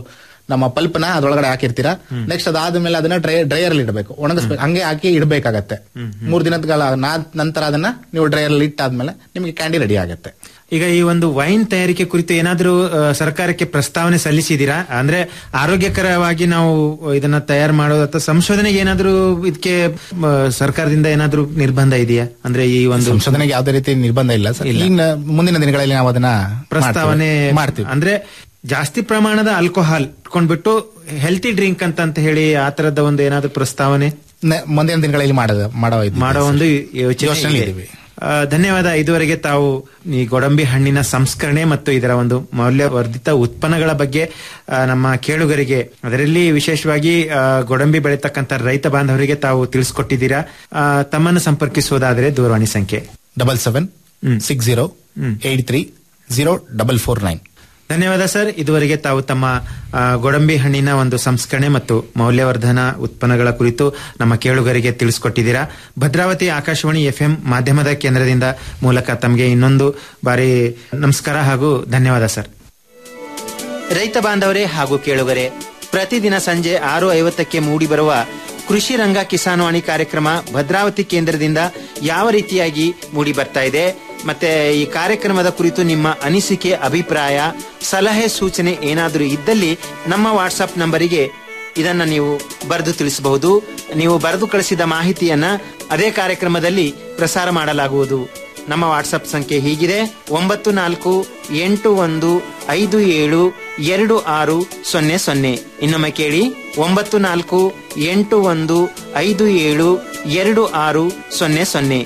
P: ನಮ್ಮ ಪಲ್ಪ್ ನ ಅದ್ರೊಳಗಡೆ ಹಾಕಿರ್ತೀರಾ ನೆಕ್ಸ್ಟ್ ಅದಾದ್ಮೇಲೆ ಅದನ್ನ ಡ್ರೈ ಡ್ರೈಯರ್ ಅಲ್ಲಿ ಇಡಬೇಕು ಒಣಗಿಸ್ಬೇಕು ಹಂಗೆ ಹಾಕಿ ಇಡಬೇಕಾಗತ್ತೆ ಮೂರ್ ದಿನದ ನಂತರ ಅದನ್ನ ನೀವು ಡ್ರೈಯರ್ ಅಲ್ಲಿ ಇಟ್ಟಾದ್ಮೇಲೆ ನಿಮಗೆ ಕ್ಯಾಂಡಿ ರೆಡಿ ಆಗುತ್ತೆ
C: ಈಗ ಈ ಒಂದು ವೈನ್ ತಯಾರಿಕೆ ಕುರಿತು ಏನಾದ್ರೂ ಆ, ಸರ್ಕಾರಕ್ಕೆ ಪ್ರಸ್ತಾವನೆ ಸಲ್ಲಿಸಿದೀರಾ ಅಂದ್ರೆ ಆರೋಗ್ಯಕರವಾಗಿ ನಾವು ಇದನ್ನ ತಯಾರು ಮಾಡೋದು ಅಥವಾ ಸಂಶೋಧನೆಗೆ ಏನಾದ್ರೂ ಇದಕ್ಕೆ ಆ, ಸರ್ಕಾರದಿಂದ ಏನಾದ್ರೂ ನಿರ್ಬಂಧ ಇದೆಯಾ ಅಂದ್ರೆ ಈ ಒಂದು
P: ಸಂಶೋಧನೆಗೆ ಯಾವುದೇ ರೀತಿ ನಿರ್ಬಂಧ ಇಲ್ಲ ಸರ್ ಇನ್ನು ಮುಂದಿನ ದಿನಗಳಲ್ಲಿ ನಾವು ಅದನ್ನ
C: ಪ್ರಸ್ತಾವನೆ
P: ಮಾಡ್ತೀವಿ. ಮಾಡ್ತೀವಿ
C: ಅಂದ್ರೆ ಜಾಸ್ತಿ ಪ್ರಮಾಣದ ಆಲ್ಕೋಹಾಲ್ ಇಟ್ಕೊಂಡ್ಬಿಟ್ಟು ಹೆಲ್ತಿ ಡ್ರಿಂಕ್ ಅಂತ ಅಂತ ಹೇಳಿ ಆ ತರದ ಒಂದು ಏನಾದ್ರೂ ಪ್ರಸ್ತಾವನೆ
P: ನೆ- ಮುಂದಿನ ದಿನಗಳಲ್ಲಿ ಮಾಡೋದು ಮಾಡೋ ಇದ್ದೀವಿ
C: ಮಾಡೋ
P: ಸರ್.
C: ಒಂದು ಯೋಚನೆ
P: ಯೋಚನೆಯಲ್ಲಿ
C: ಇದೆ.
P: ಇದ್ದೀವಿ.
C: ಆ, ಧನ್ಯವಾದ ಇದುವರೆಗೆ ತಾವು ಈ ಗೋಡಂಬಿ ಹಣ್ಣಿನ ಸಂಸ್ಕರಣೆ ಮತ್ತು ಇದರ ಒಂದು ಮೌಲ್ಯವರ್ಧಿತ ಉತ್ಪನ್ನಗಳ ಬಗ್ಗೆ ಆ, ನಮ್ಮ ಕೇಳುಗರಿಗೆ ಅದರಲ್ಲಿ ವಿಶೇಷವಾಗಿ ಆ, ಗೋಡಂಬಿ ಬೆಳೀತಕ್ಕಂಥ ರೈತ ಬಾಂಧವರಿಗೆ ತಾವು ತಿಳಿಸ್ಕೊಟ್ಟಿದ್ದೀರಾ ಆ, ತಮ್ಮನ್ನು ಸಂಪರ್ಕಿಸುವುದಾದರೆ ದೂರವಾಣಿ ಸಂಖ್ಯೆ
P: double seven six zero eight three zero double four nine
C: ಧನ್ಯವಾದ ಸರ್ ಇದುವರೆಗೆ ತಾವು ತಮ್ಮ ಆ, ಗೋಡಂಬಿ ಹಣ್ಣಿನ ಒಂದು ಸಂಸ್ಕರಣೆ ಮತ್ತು ಮೌಲ್ಯವರ್ಧನ ಉತ್ಪನ್ನಗಳ ಕುರಿತು ನಮ್ಮ ಕೇಳುಗರಿಗೆ ತಿಳಿಸ್ಕೊಟ್ಟಿದ್ದೀರಾ ಭದ್ರಾವತಿ ಆಕಾಶವಾಣಿ ಎಫ್ಎಂ ಮಾಧ್ಯಮದ ಕೇಂದ್ರದಿಂದ ಮೂಲಕ ತಮಗೆ ಇನ್ನೊಂದು ಬಾರಿ ನಮಸ್ಕಾರ ಹಾಗೂ ಧನ್ಯವಾದ ಸರ್
Q: ರೈತ ಬಾಂಧವರೇ ಹಾಗೂ ಕೇಳುಗರೆ ಪ್ರತಿದಿನ ಸಂಜೆ ಆರು ಐವತ್ತಕ್ಕೆ ಮೂಡಿಬರುವ ಕೃಷಿ ರಂಗ ಕಿಸಾನ್ವಾಣಿ ಕಾರ್ಯಕ್ರಮ ಭದ್ರಾವತಿ ಕೇಂದ್ರದಿಂದ ಯಾವ ರೀತಿಯಾಗಿ ಮೂಡಿ ಬರ್ತಾ ಇದೆ ಮತ್ತೆ ಈ ಕಾರ್ಯಕ್ರಮದ ಕುರಿತು ನಿಮ್ಮ ಅನಿಸಿಕೆ ಅಭಿಪ್ರಾಯ ಸಲಹೆ ಸೂಚನೆ ಏನಾದರೂ ಇದ್ದಲ್ಲಿ ನಮ್ಮ ವಾಟ್ಸಪ್ ನಂಬರಿಗೆ ಇದನ್ನ ನೀವು ಬರೆದು ತಿಳಿಸಬಹುದು ನೀವು ಬರೆದು ಕಳಿಸಿದ ಮಾಹಿತಿಯನ್ನ ಅದೇ ಕಾರ್ಯಕ್ರಮದಲ್ಲಿ ಪ್ರಸಾರ ಮಾಡಲಾಗುವುದು ನಮ್ಮ ವಾಟ್ಸಪ್ ಸಂಖ್ಯೆ ಹೀಗಿದೆ ಒಂಬತ್ತು ನಾಲ್ಕು ಎಂಟು ಒಂದು ಐದು ಏಳು ಎರಡು ಆರು ಸೊನ್ನೆ ಸೊನ್ನೆ ಇನ್ನೊಮ್ಮೆ ಕೇಳಿ ಒಂಬತ್ತು ನಾಲ್ಕು ಎಂಟು ಒಂದು ಐದು ಏಳು ಎರಡು ಆರು ಸೊನ್ನೆ ಸೊನ್ನೆ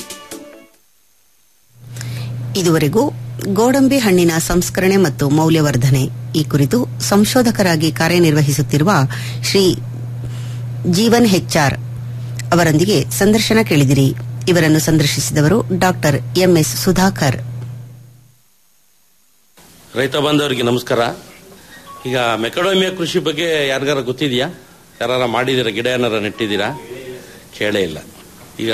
B: ಇದುವರೆಗೂ ಗೋಡಂಬಿ ಹಣ್ಣಿನ ಸಂಸ್ಕರಣೆ ಮತ್ತು ಮೌಲ್ಯವರ್ಧನೆ ಈ ಕುರಿತು ಸಂಶೋಧಕರಾಗಿ ಕಾರ್ಯನಿರ್ವಹಿಸುತ್ತಿರುವ ಶ್ರೀ ಜೀವನ್ ಹೆಚ್ಆರ್ ಅವರೊಂದಿಗೆ ಸಂದರ್ಶನ ಕೇಳಿದಿರಿ ಇವರನ್ನು ಸಂದರ್ಶಿಸಿದವರು ಡಾಕ್ಟರ್ ಎಂಎಸ್ ಸುಧಾಕರ್
R: ರೈತ ಬಾಂಧವರಿಗೆ ನಮಸ್ಕಾರ ಈಗ ಮೆಕಡೋಮಿಯಾ ಕೃಷಿ ಬಗ್ಗೆ ಯಾರಿಗಾರ ಗೊತ್ತಿದೆಯಾ ಯಾರಾರ ಮಾಡಿದ್ದೀರಾ ಗಿಡ ಏನಾರ ನೆಟ್ಟಿದ್ದೀರಾ ಕೇಳೇ ಇಲ್ಲ ಈಗ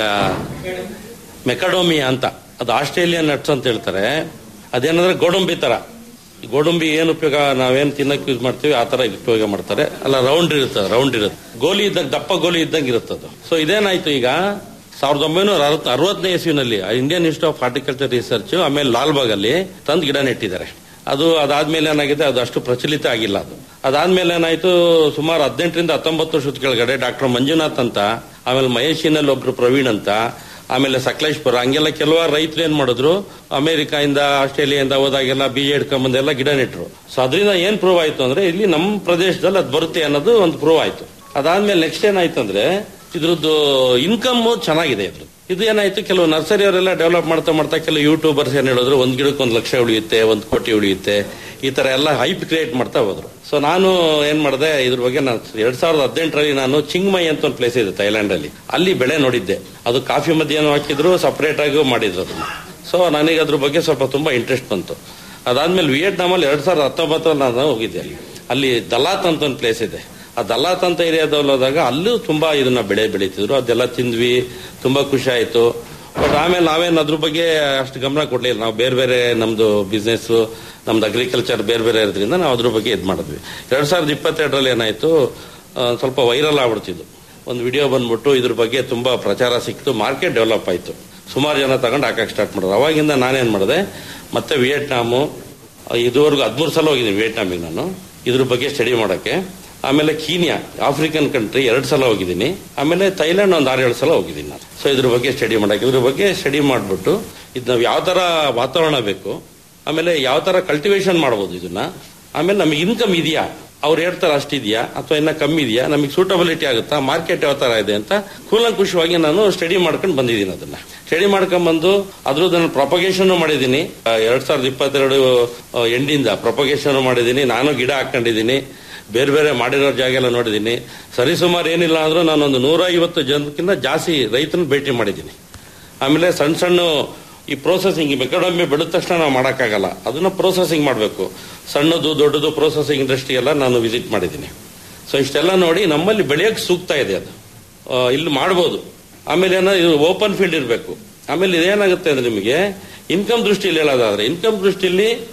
R: ಮೆಕಡೋಮಿಯಾ ಅಂತ ಅದು ಆಸ್ಟ್ರೇಲಿಯನ್ ನಟ್ಸ್ ಅಂತ ಹೇಳ್ತಾರೆ ಅದೇನಂದ್ರೆ ಗೋಡಂಬಿ ತರ ಈ ಗೋಡಂಬಿ ಏನು ಉಪಯೋಗ ನಾವೇನು ತಿನ್ನಕ್ಕೆ ಯೂಸ್ ಮಾಡ್ತೀವಿ ಆ ತರ ಉಪಯೋಗ ಮಾಡ್ತಾರೆ ಅಲ್ಲ ರೌಂಡ್ ಇರುತ್ತೆ ರೌಂಡ್ ಇರುತ್ತೆ ಗೋಲಿ ಇದ್ದಂಗೆ ದಪ್ಪ ಗೋಲಿ ಇದ್ದಂಗೆ ಇರುತ್ತೆ ಅದು ಸೊ ಇದೇನಾಯ್ತು ಈಗ ಸಾವಿರದ ಒಂಬೈನೂರ ಅರವತ್ ಅರವತ್ತನೇ ಇಸ್ವಿನಲ್ಲಿ Indian institute of horticulture research ಆಮೇಲೆ ಲಾಲ್ಬಾಗ್ ಅಲ್ಲಿ ತಂದು ಗಿಡ ನೆಟ್ಟಿದ್ದಾರೆ ಅದು ಅದಾದ್ಮೇಲೆ ಏನಾಗಿದೆ ಅದು ಅಷ್ಟು ಪ್ರಚಲಿತ ಆಗಿಲ್ಲ ಅದು ಅದಾದ್ಮೇಲೆ ಏನಾಯ್ತು ಸುಮಾರು ಹದಿನೆಂಟರಿಂದ ಹತ್ತೊಂಬತ್ತು ವರ್ಷದ ಕೆಳಗಡೆ ಡಾಕ್ಟರ್ ಮಂಜುನಾಥ್ ಅಂತ ಆಮೇಲೆ ಮಹೇಶಿನಲ್ಲಿ ಒಬ್ರು ಪ್ರವೀಣ್ ಅಂತ ಆಮೇಲೆ ಸಕಲೇಶ್ಪುರ ಹಂಗೆಲ್ಲ ಕೆಲವಾರು ರೈತರು ಏನ್ ಮಾಡಿದ್ರು ಅಮೆರಿಕಾಯಿಂದ ಆಸ್ಟ್ರೇಲಿಯಾದಿಂದ ಹೋದಾಗೆಲ್ಲ ಬೀಜ ಹಿಡ್ಕೊಂಬಂದೆಲ್ಲ ಗಿಡ ನೆಟ್ರು ಸೊ ಅದರಿಂದ ಏನ್ ಪ್ರೂವ್ ಆಯ್ತು ಅಂದ್ರೆ ಇಲ್ಲಿ ನಮ್ಮ ಪ್ರದೇಶದಲ್ಲಿ ಅದು ಬರುತ್ತೆ ಅನ್ನೋದು ಒಂದು ಪ್ರೂವ್ ಆಯ್ತು ಅದಾದ್ಮೇಲೆ ನೆಕ್ಸ್ಟ್ ಏನಾಯ್ತು ಅಂದ್ರೆ ಇದ್ರದ್ದು ಇನ್ಕಮ್ ಚೆನ್ನಾಗಿದೆ ಇದ್ರದ್ದು ಇದು ಏನಾಯ್ತು ಕೆಲವು ನರ್ಸರಿ ಅವರೆಲ್ಲ ಡೆವಲಪ್ ಮಾಡ್ತಾ ಮಾಡ್ತಾ ಕೆಲವು ಯೂಟ್ಯೂಬರ್ಸ್ ಏನ್ ಹೇಳಿದ್ರು ಒಂದ್ ಗಿಡಕ್ಕೆ ಒಂದ್ ಲಕ್ಷ ಉಳಿಯುತ್ತೆ ಒಂದ್ ಕೋಟಿ ಉಳಿಯುತ್ತೆ ಈ ತರ ಎಲ್ಲ ಹೈಪ್ ಕ್ರಿಯೇಟ್ ಮಾಡ್ತಾ ಹೋದ್ರು ಸೊ ನಾನು ಏನ್ ಮಾಡಿದೆ ಇದ್ರ ಬಗ್ಗೆ ನಾನು ಎರಡ್ ಸಾವಿರದ ಹದಿನೆಂಟರಲ್ಲಿ ನಾನು ಚಿಂಗ್ಮೈ ಅಂತ ಒಂದು ಪ್ಲೇಸ್ ಇದೆ ಥೈಲ್ಯಾಂಡ್ ಅಲ್ಲಿ ಅಲ್ಲಿ ಬೆಳೆ ನೋಡಿದ್ದೆ ಅದು ಕಾಫಿ ಮಧ್ಯಾಹ್ನ ಹಾಕಿದ್ರು ಸಪರೇಟ್ ಆಗಿ ಮಾಡಿದ್ರು ಅದನ್ನ ಸೊ ನನಗೆ ಅದ್ರ ಬಗ್ಗೆ ಸ್ವಲ್ಪ ತುಂಬಾ ಇಂಟ್ರೆಸ್ಟ್ ಬಂತು ಅದಾದ್ಮೇಲೆ ವಿಯೆಟ್ನಾಮ್ ಅಲ್ಲಿ ಎರಡ್ ಸಾವಿರದ ಹತ್ತೊಂಬತ್ತರಲ್ಲಿ ನಾನು ಹೋಗಿದ್ದೆ ಅಲ್ಲಿ ಅಲ್ಲಿ ದಲಾತ್ ಅಂತ ಒಂದು ಪ್ಲೇಸ್ ಇದೆ ಆ ದಲಾತ್ ಅಂತ ಏರಿಯಾದಲ್ಲಿ ಹೋದಾಗ ಅಲ್ಲೂ ತುಂಬಾ ಇದನ್ನ ಬೆಳೆ ಬೆಳೀತಿದ್ರು ಅದೆಲ್ಲ ತಿಂದ್ವಿ ತುಂಬಾ ಖುಷಿ ಆಯ್ತು ಬಟ್ ಆಮೇಲೆ ನಾವೇನು ಅದ್ರ ಬಗ್ಗೆ ಅಷ್ಟು ಗಮನ ಕೊಡ್ಲಿಲ್ಲ ನಾವು ಬೇರೆ ಬೇರೆ ನಮ್ದು ಬಿಸ್ನೆಸ್ ನಮ್ದು ಅಗ್ರಿಕಲ್ಚರ್ ಬೇರೆ ಬೇರೆ ಇರೋದ್ರಿಂದ ನಾವು ಅದ್ರ ಬಗ್ಗೆ ಇದು ಮಾಡಿದ್ವಿ ಎರಡ್ ಸಾವಿರದ ಇಪ್ಪತ್ತೆರಡರಲ್ಲಿ ಏನಾಯ್ತು ಆ, ಸ್ವಲ್ಪ ವೈರಲ್ ಆಗ್ಬಿಡ್ತಿದ್ದು ಒಂದು ವಿಡಿಯೋ ಬಂದ್ಬಿಟ್ಟು ಇದ್ರ ಬಗ್ಗೆ ತುಂಬಾ ಪ್ರಚಾರ ಸಿಕ್ತು ಮಾರ್ಕೆಟ್ ಡೆವಲಪ್ ಆಯ್ತು ಸುಮಾರು ಜನ ತಗೊಂಡು ಹಾಕಕ್ಕೆ ಸ್ಟಾರ್ಟ್ ಮಾಡಿದ್ರು ಅವಾಗಿಂದ ನಾನೇನ್ ಮಾಡಿದೆ ಮತ್ತೆ ವಿಯೆಟ್ನಾಮು ಇದುವರೆಗೂ ಹದಿಮೂರು ಸಲ ಹೋಗಿದ್ದೀನಿ ವಿಯೆಟ್ನಾಮಿಗೆ ನಾನು ಇದ್ರ ಬಗ್ಗೆ ಸ್ಟಡಿ ಮಾಡೋಕ್ಕೆ ಆಮೇಲೆ ಕೀನ್ಯಾ ಆಫ್ರಿಕನ್ ಕಂಟ್ರಿ ಎರಡು ಸಲ ಹೋಗಿದ್ದೀನಿ ಆಮೇಲೆ ಥೈಲ್ಯಾಂಡ್ ಒಂದು ಆರು ಏಳು ಸಲ ಹೋಗಿದ್ದೀನಿ ನಾನು ಸೊ ಇದ್ರ ಬಗ್ಗೆ ಸ್ಟಡಿ ಮಾಡಕ್ಕೆ ಇದ್ರ ಬಗ್ಗೆ ಸ್ಟಡಿ ಮಾಡಿಬಿಟ್ಟು ಇದು ನಾವು ಯಾವ ತರ ವಾತಾವರಣ ಬೇಕು ಆಮೇಲೆ ಯಾವ ತರ ಕಲ್ಟಿವೇಶನ್ ಮಾಡ್ಬೋದು ಇದನ್ನ ಆಮೇಲೆ ನಮಗೆ ಇನ್ಕಮ್ ಇದೆಯಾ ಅವ್ರು ಹೇಳ್ತಾರೆ ಅಷ್ಟಿದೆಯಾ ಅಥವಾ ಇನ್ನ ಕಮ್ಮಿ ಇದೆಯಾ ನಮಗೆ ಸೂಟಬಿಲಿಟಿ ಆಗುತ್ತಾ ಮಾರ್ಕೆಟ್ ಯಾವ ತರ ಇದೆ ಅಂತ ಕೂಲಂಕುಷವಾಗಿ ನಾನು ಸ್ಟಡಿ ಮಾಡ್ಕೊಂಡು ಬಂದಿದ್ದೀನಿ ಅದನ್ನ ಸ್ಟಡಿ ಮಾಡ್ಕೊಂಡ್ ಬಂದು ಅದ್ರದ್ದು ನಾನು ಪ್ರೊಪಗೇಷನ್ ಮಾಡಿದ್ದೀನಿ ಆ, ಎರಡ್ ಸಾವಿರದ ಇಪ್ಪತ್ತೆರಡು ಆ, ಎಂಡಿಂದ ಪ್ರೊಪಗೇಷನ್ ಮಾಡಿದ್ದೀನಿ ನಾನು ಗಿಡ ಹಾಕೊಂಡಿದ್ದೀನಿ ಬೇರೆ ಬೇರೆ ಮಾಡಿರೋ ಜಾಗ ಎಲ್ಲ ನೋಡಿದ್ದೀನಿ ಸರಿಸುಮಾರು ಏನಿಲ್ಲ ಅಂದ್ರೂ ನಾನೊಂದು ನೂರ ಐವತ್ತು ಜನಕ್ಕಿಂತ ಜಾಸ್ತಿ ರೈತನ ಭೇಟಿ ಮಾಡಿದ್ದೀನಿ ಆಮೇಲೆ ಸಣ್ಣ ಸಣ್ಣ ಈ ಪ್ರೋಸೆಸಿಂಗ್ ಮೆಕಡಮಿ ಬೆಳೆದ ತಕ್ಷಣ ನಾವು ಮಾಡೋಕ್ಕಾಗಲ್ಲ ಅದನ್ನ ಪ್ರೋಸೆಸಿಂಗ್ ಮಾಡಬೇಕು ಸಣ್ಣದು ದೊಡ್ಡದು ಪ್ರೋಸೆಸಿಂಗ್ ಇಂಡಸ್ಟ್ರಿ ಎಲ್ಲ ನಾನು ವಿಸಿಟ್ ಮಾಡಿದ್ದೀನಿ ಸೊ ಇಷ್ಟೆಲ್ಲ ನೋಡಿ ನಮ್ಮಲ್ಲಿ ಬೆಳೆಯೋಕೆ ಸೂಕ್ತ ಇದೆ ಅದು ಆ, ಇಲ್ಲಿ ಮಾಡ್ಬೋದು ಆಮೇಲೆ ಏನೋ ಇದು ಓಪನ್ ಫೀಲ್ಡ್ ಇರಬೇಕು ಆಮೇಲೆ ಇದೇನಾಗುತ್ತೆ ಅಂದ್ರೆ ನಿಮಗೆ ಇನ್ಕಮ್ ದೃಷ್ಟಿಯಲ್ಲಿ ಹೇಳೋದಾದ್ರೆ ಇನ್ಕಮ್ ದೃಷ್ಟಿಯಲ್ಲಿ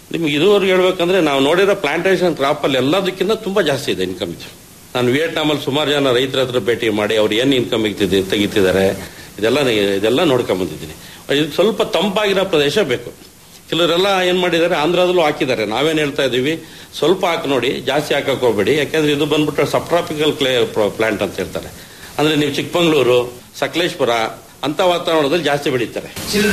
R: ನಿಮ್ಗೆ ಇದುವರೆಗೆ ಹೇಳ್ಬೇಕಂದ್ರೆ ನಾವು ನೋಡಿರೋ ಪ್ಲಾಂಟೇಶನ್ ಕ್ರಾಪ್ ಅಲ್ಲಿ ಎಲ್ಲದಕ್ಕಿಂತ ತುಂಬಾ ಜಾಸ್ತಿ ಇದೆ ಇನ್ಕಮ್ ಇದು ನಾನು ವಿಯೆಟ್ನಾಮಲ್ಲಿ ಸುಮಾರು ಜನ ರೈತರ ಹತ್ರ ಭೇಟಿ ಮಾಡಿ ಅವ್ರು ಏನು ಇನ್ಕಮ್ ತೆಗಿತಿದ್ದಾರೆ ಇದೆಲ್ಲ ಇದೆಲ್ಲ ನೋಡ್ಕೊಂಡ್ ಬಂದಿದ್ದೀನಿ ಇದು ಸ್ವಲ್ಪ ತಂಪಾಗಿರೋ ಪ್ರದೇಶ ಬೇಕು ಕೆಲವರೆಲ್ಲ ಏನ್ ಮಾಡಿದ್ದಾರೆ ಆಂಧ್ರದಲ್ಲೂ ಹಾಕಿದ್ದಾರೆ ನಾವೇನ್ ಹೇಳ್ತಾ ಇದೀವಿ ಸ್ವಲ್ಪ ಹಾಕಿ ನೋಡಿ ಜಾಸ್ತಿ ಹಾಕಕ್ ಹೋಗ್ಬೇಡಿ ಯಾಕಂದ್ರೆ ಇದು ಬಂದ್ಬಿಟ್ಟು ಸಬ್ಟ್ರಾಪಿಕಲ್ ಕ್ಲೇ ಪ್ಲಾಂಟ್ ಅಂತ ಹೇಳ್ತಾರೆ ಅಂದ್ರೆ ನೀವು ಚಿಕ್ಕಮಂಗ್ಳೂರು ಸಕಲೇಶ್ಪುರ ಅಂತ ವಾತಾವರಣದಲ್ಲಿ ಜಾಸ್ತಿ ಬೆಳೀತಾರೆ